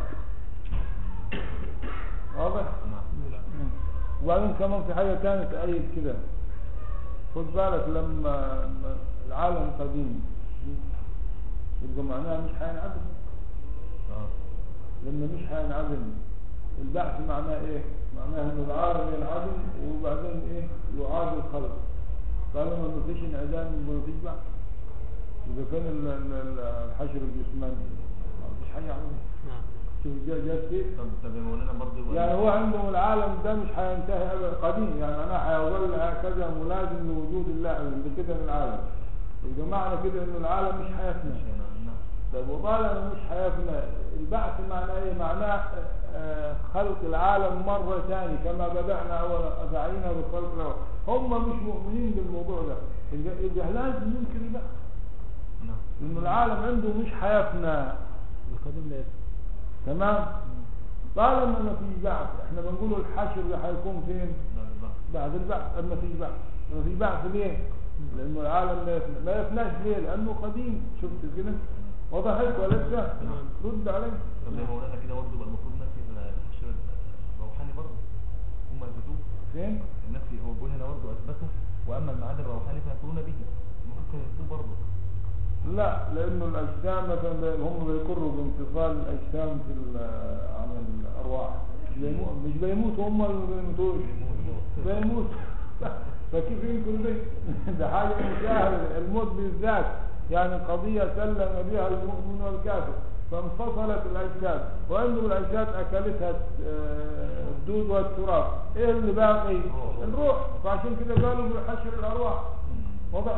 واضح؟ نعم وبعدين كمان في حاجة كانت تأيد كده خد بالك لما العالم قديم يبقى معناها مش هينعدم اه لما مش هينعدم البحث معناه ايه؟ معناه ان العالم ينعدم وبعدين ايه؟ يعاد الخلق طالما ما فيش انعدام يبقى ما فيش بحث يبقى فين ال- ال- ال- الحشر الجسماني؟ ما فيش حاجة عملية نعم شوف جا- جات كيف؟ طب طب يا مولانا برضه يبقى- يعني هو عندهم العالم ده مش هينتهي ابدا قديم يعني انا هيظل هكذا ملازم لوجود الله اللي كده من العالم يبقى معنى كده ان العالم مش هيفنى مش هنا نعم طب وطالما مش هيفنى البعث معناه ايه؟ معناه آه، خلق العالم مرة ثانية كما بدأنا أول أفعينا بالخلق الأول هم مش مؤمنين بالموضوع ده يبقى يبقى لازم ننكر البعث نعم لأن العالم عنده مش هيفنى القديم لا يفهم. تمام طالما ما فيش بعث احنا بنقول الحشر اللي هيكون فين لا لا بعد البعث ما فيش بعث ما فيش بعث ليه لانه العالم لا يفنى ما يفناش ليه لانه قديم شفت كده وضحت ولا لسه نعم. رد علي طب يا مولانا كده برضه يبقى المفروض نفي الحشر الروحاني برضه هم اثبتوه فين النفي هو بيقول هنا برضه اثبته واما المعاد الروحاني فيكفرون به المفروض كانوا يثبتوه برضه لا لانه الاجسام مثلا هم بيقروا بانفصال الاجسام في ال- عن الارواح مش بيمو- مش بيموتوا هم اللي ما بيموتوش بيموت فكيف يمكن ده ده حاجه مشاهده الموت بالذات يعني قضيه سلم بها المؤمن والكافر فانفصلت الاجساد وعندهم الاجساد اكلتها آه، الدود والتراب ايه اللي باقي الروح فعشان كده قالوا بحشر الارواح وضع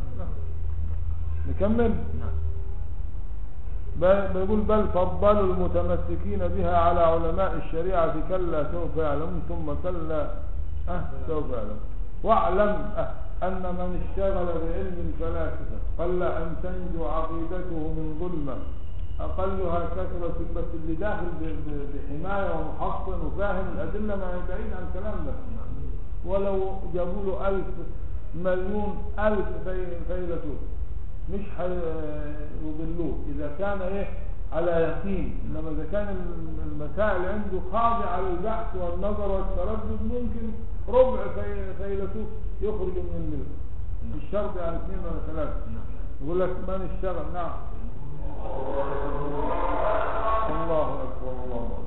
نكمل نعم بل- بيقول بل فضلوا المتمسكين بها على علماء الشريعة كلا سوف يعلمون ثم كلا أه سوف يعلمون واعلم أه أن من اشتغل بعلم الفلاسفة قل أن تنجو عقيدته من ظلمة أقلها كثرة بس اللي داخل ب- ب- بحماية ومحصن وفاهم الأدلة ما بعيد عن الكلام ده ولو جابوا له ألف مليون ألف في- فيلسوف مش هيضلوه إذا كان إيه على يقين إنما إذا كان الم- المسائل عنده خاضعة للبحث والنظر والتردد ممكن ربع في- فيلسوف يخرج من الملك مش شرط يعني اثنين ولا ثلاثة يقول لك من اشتغل نعم الله أكبر الله أكبر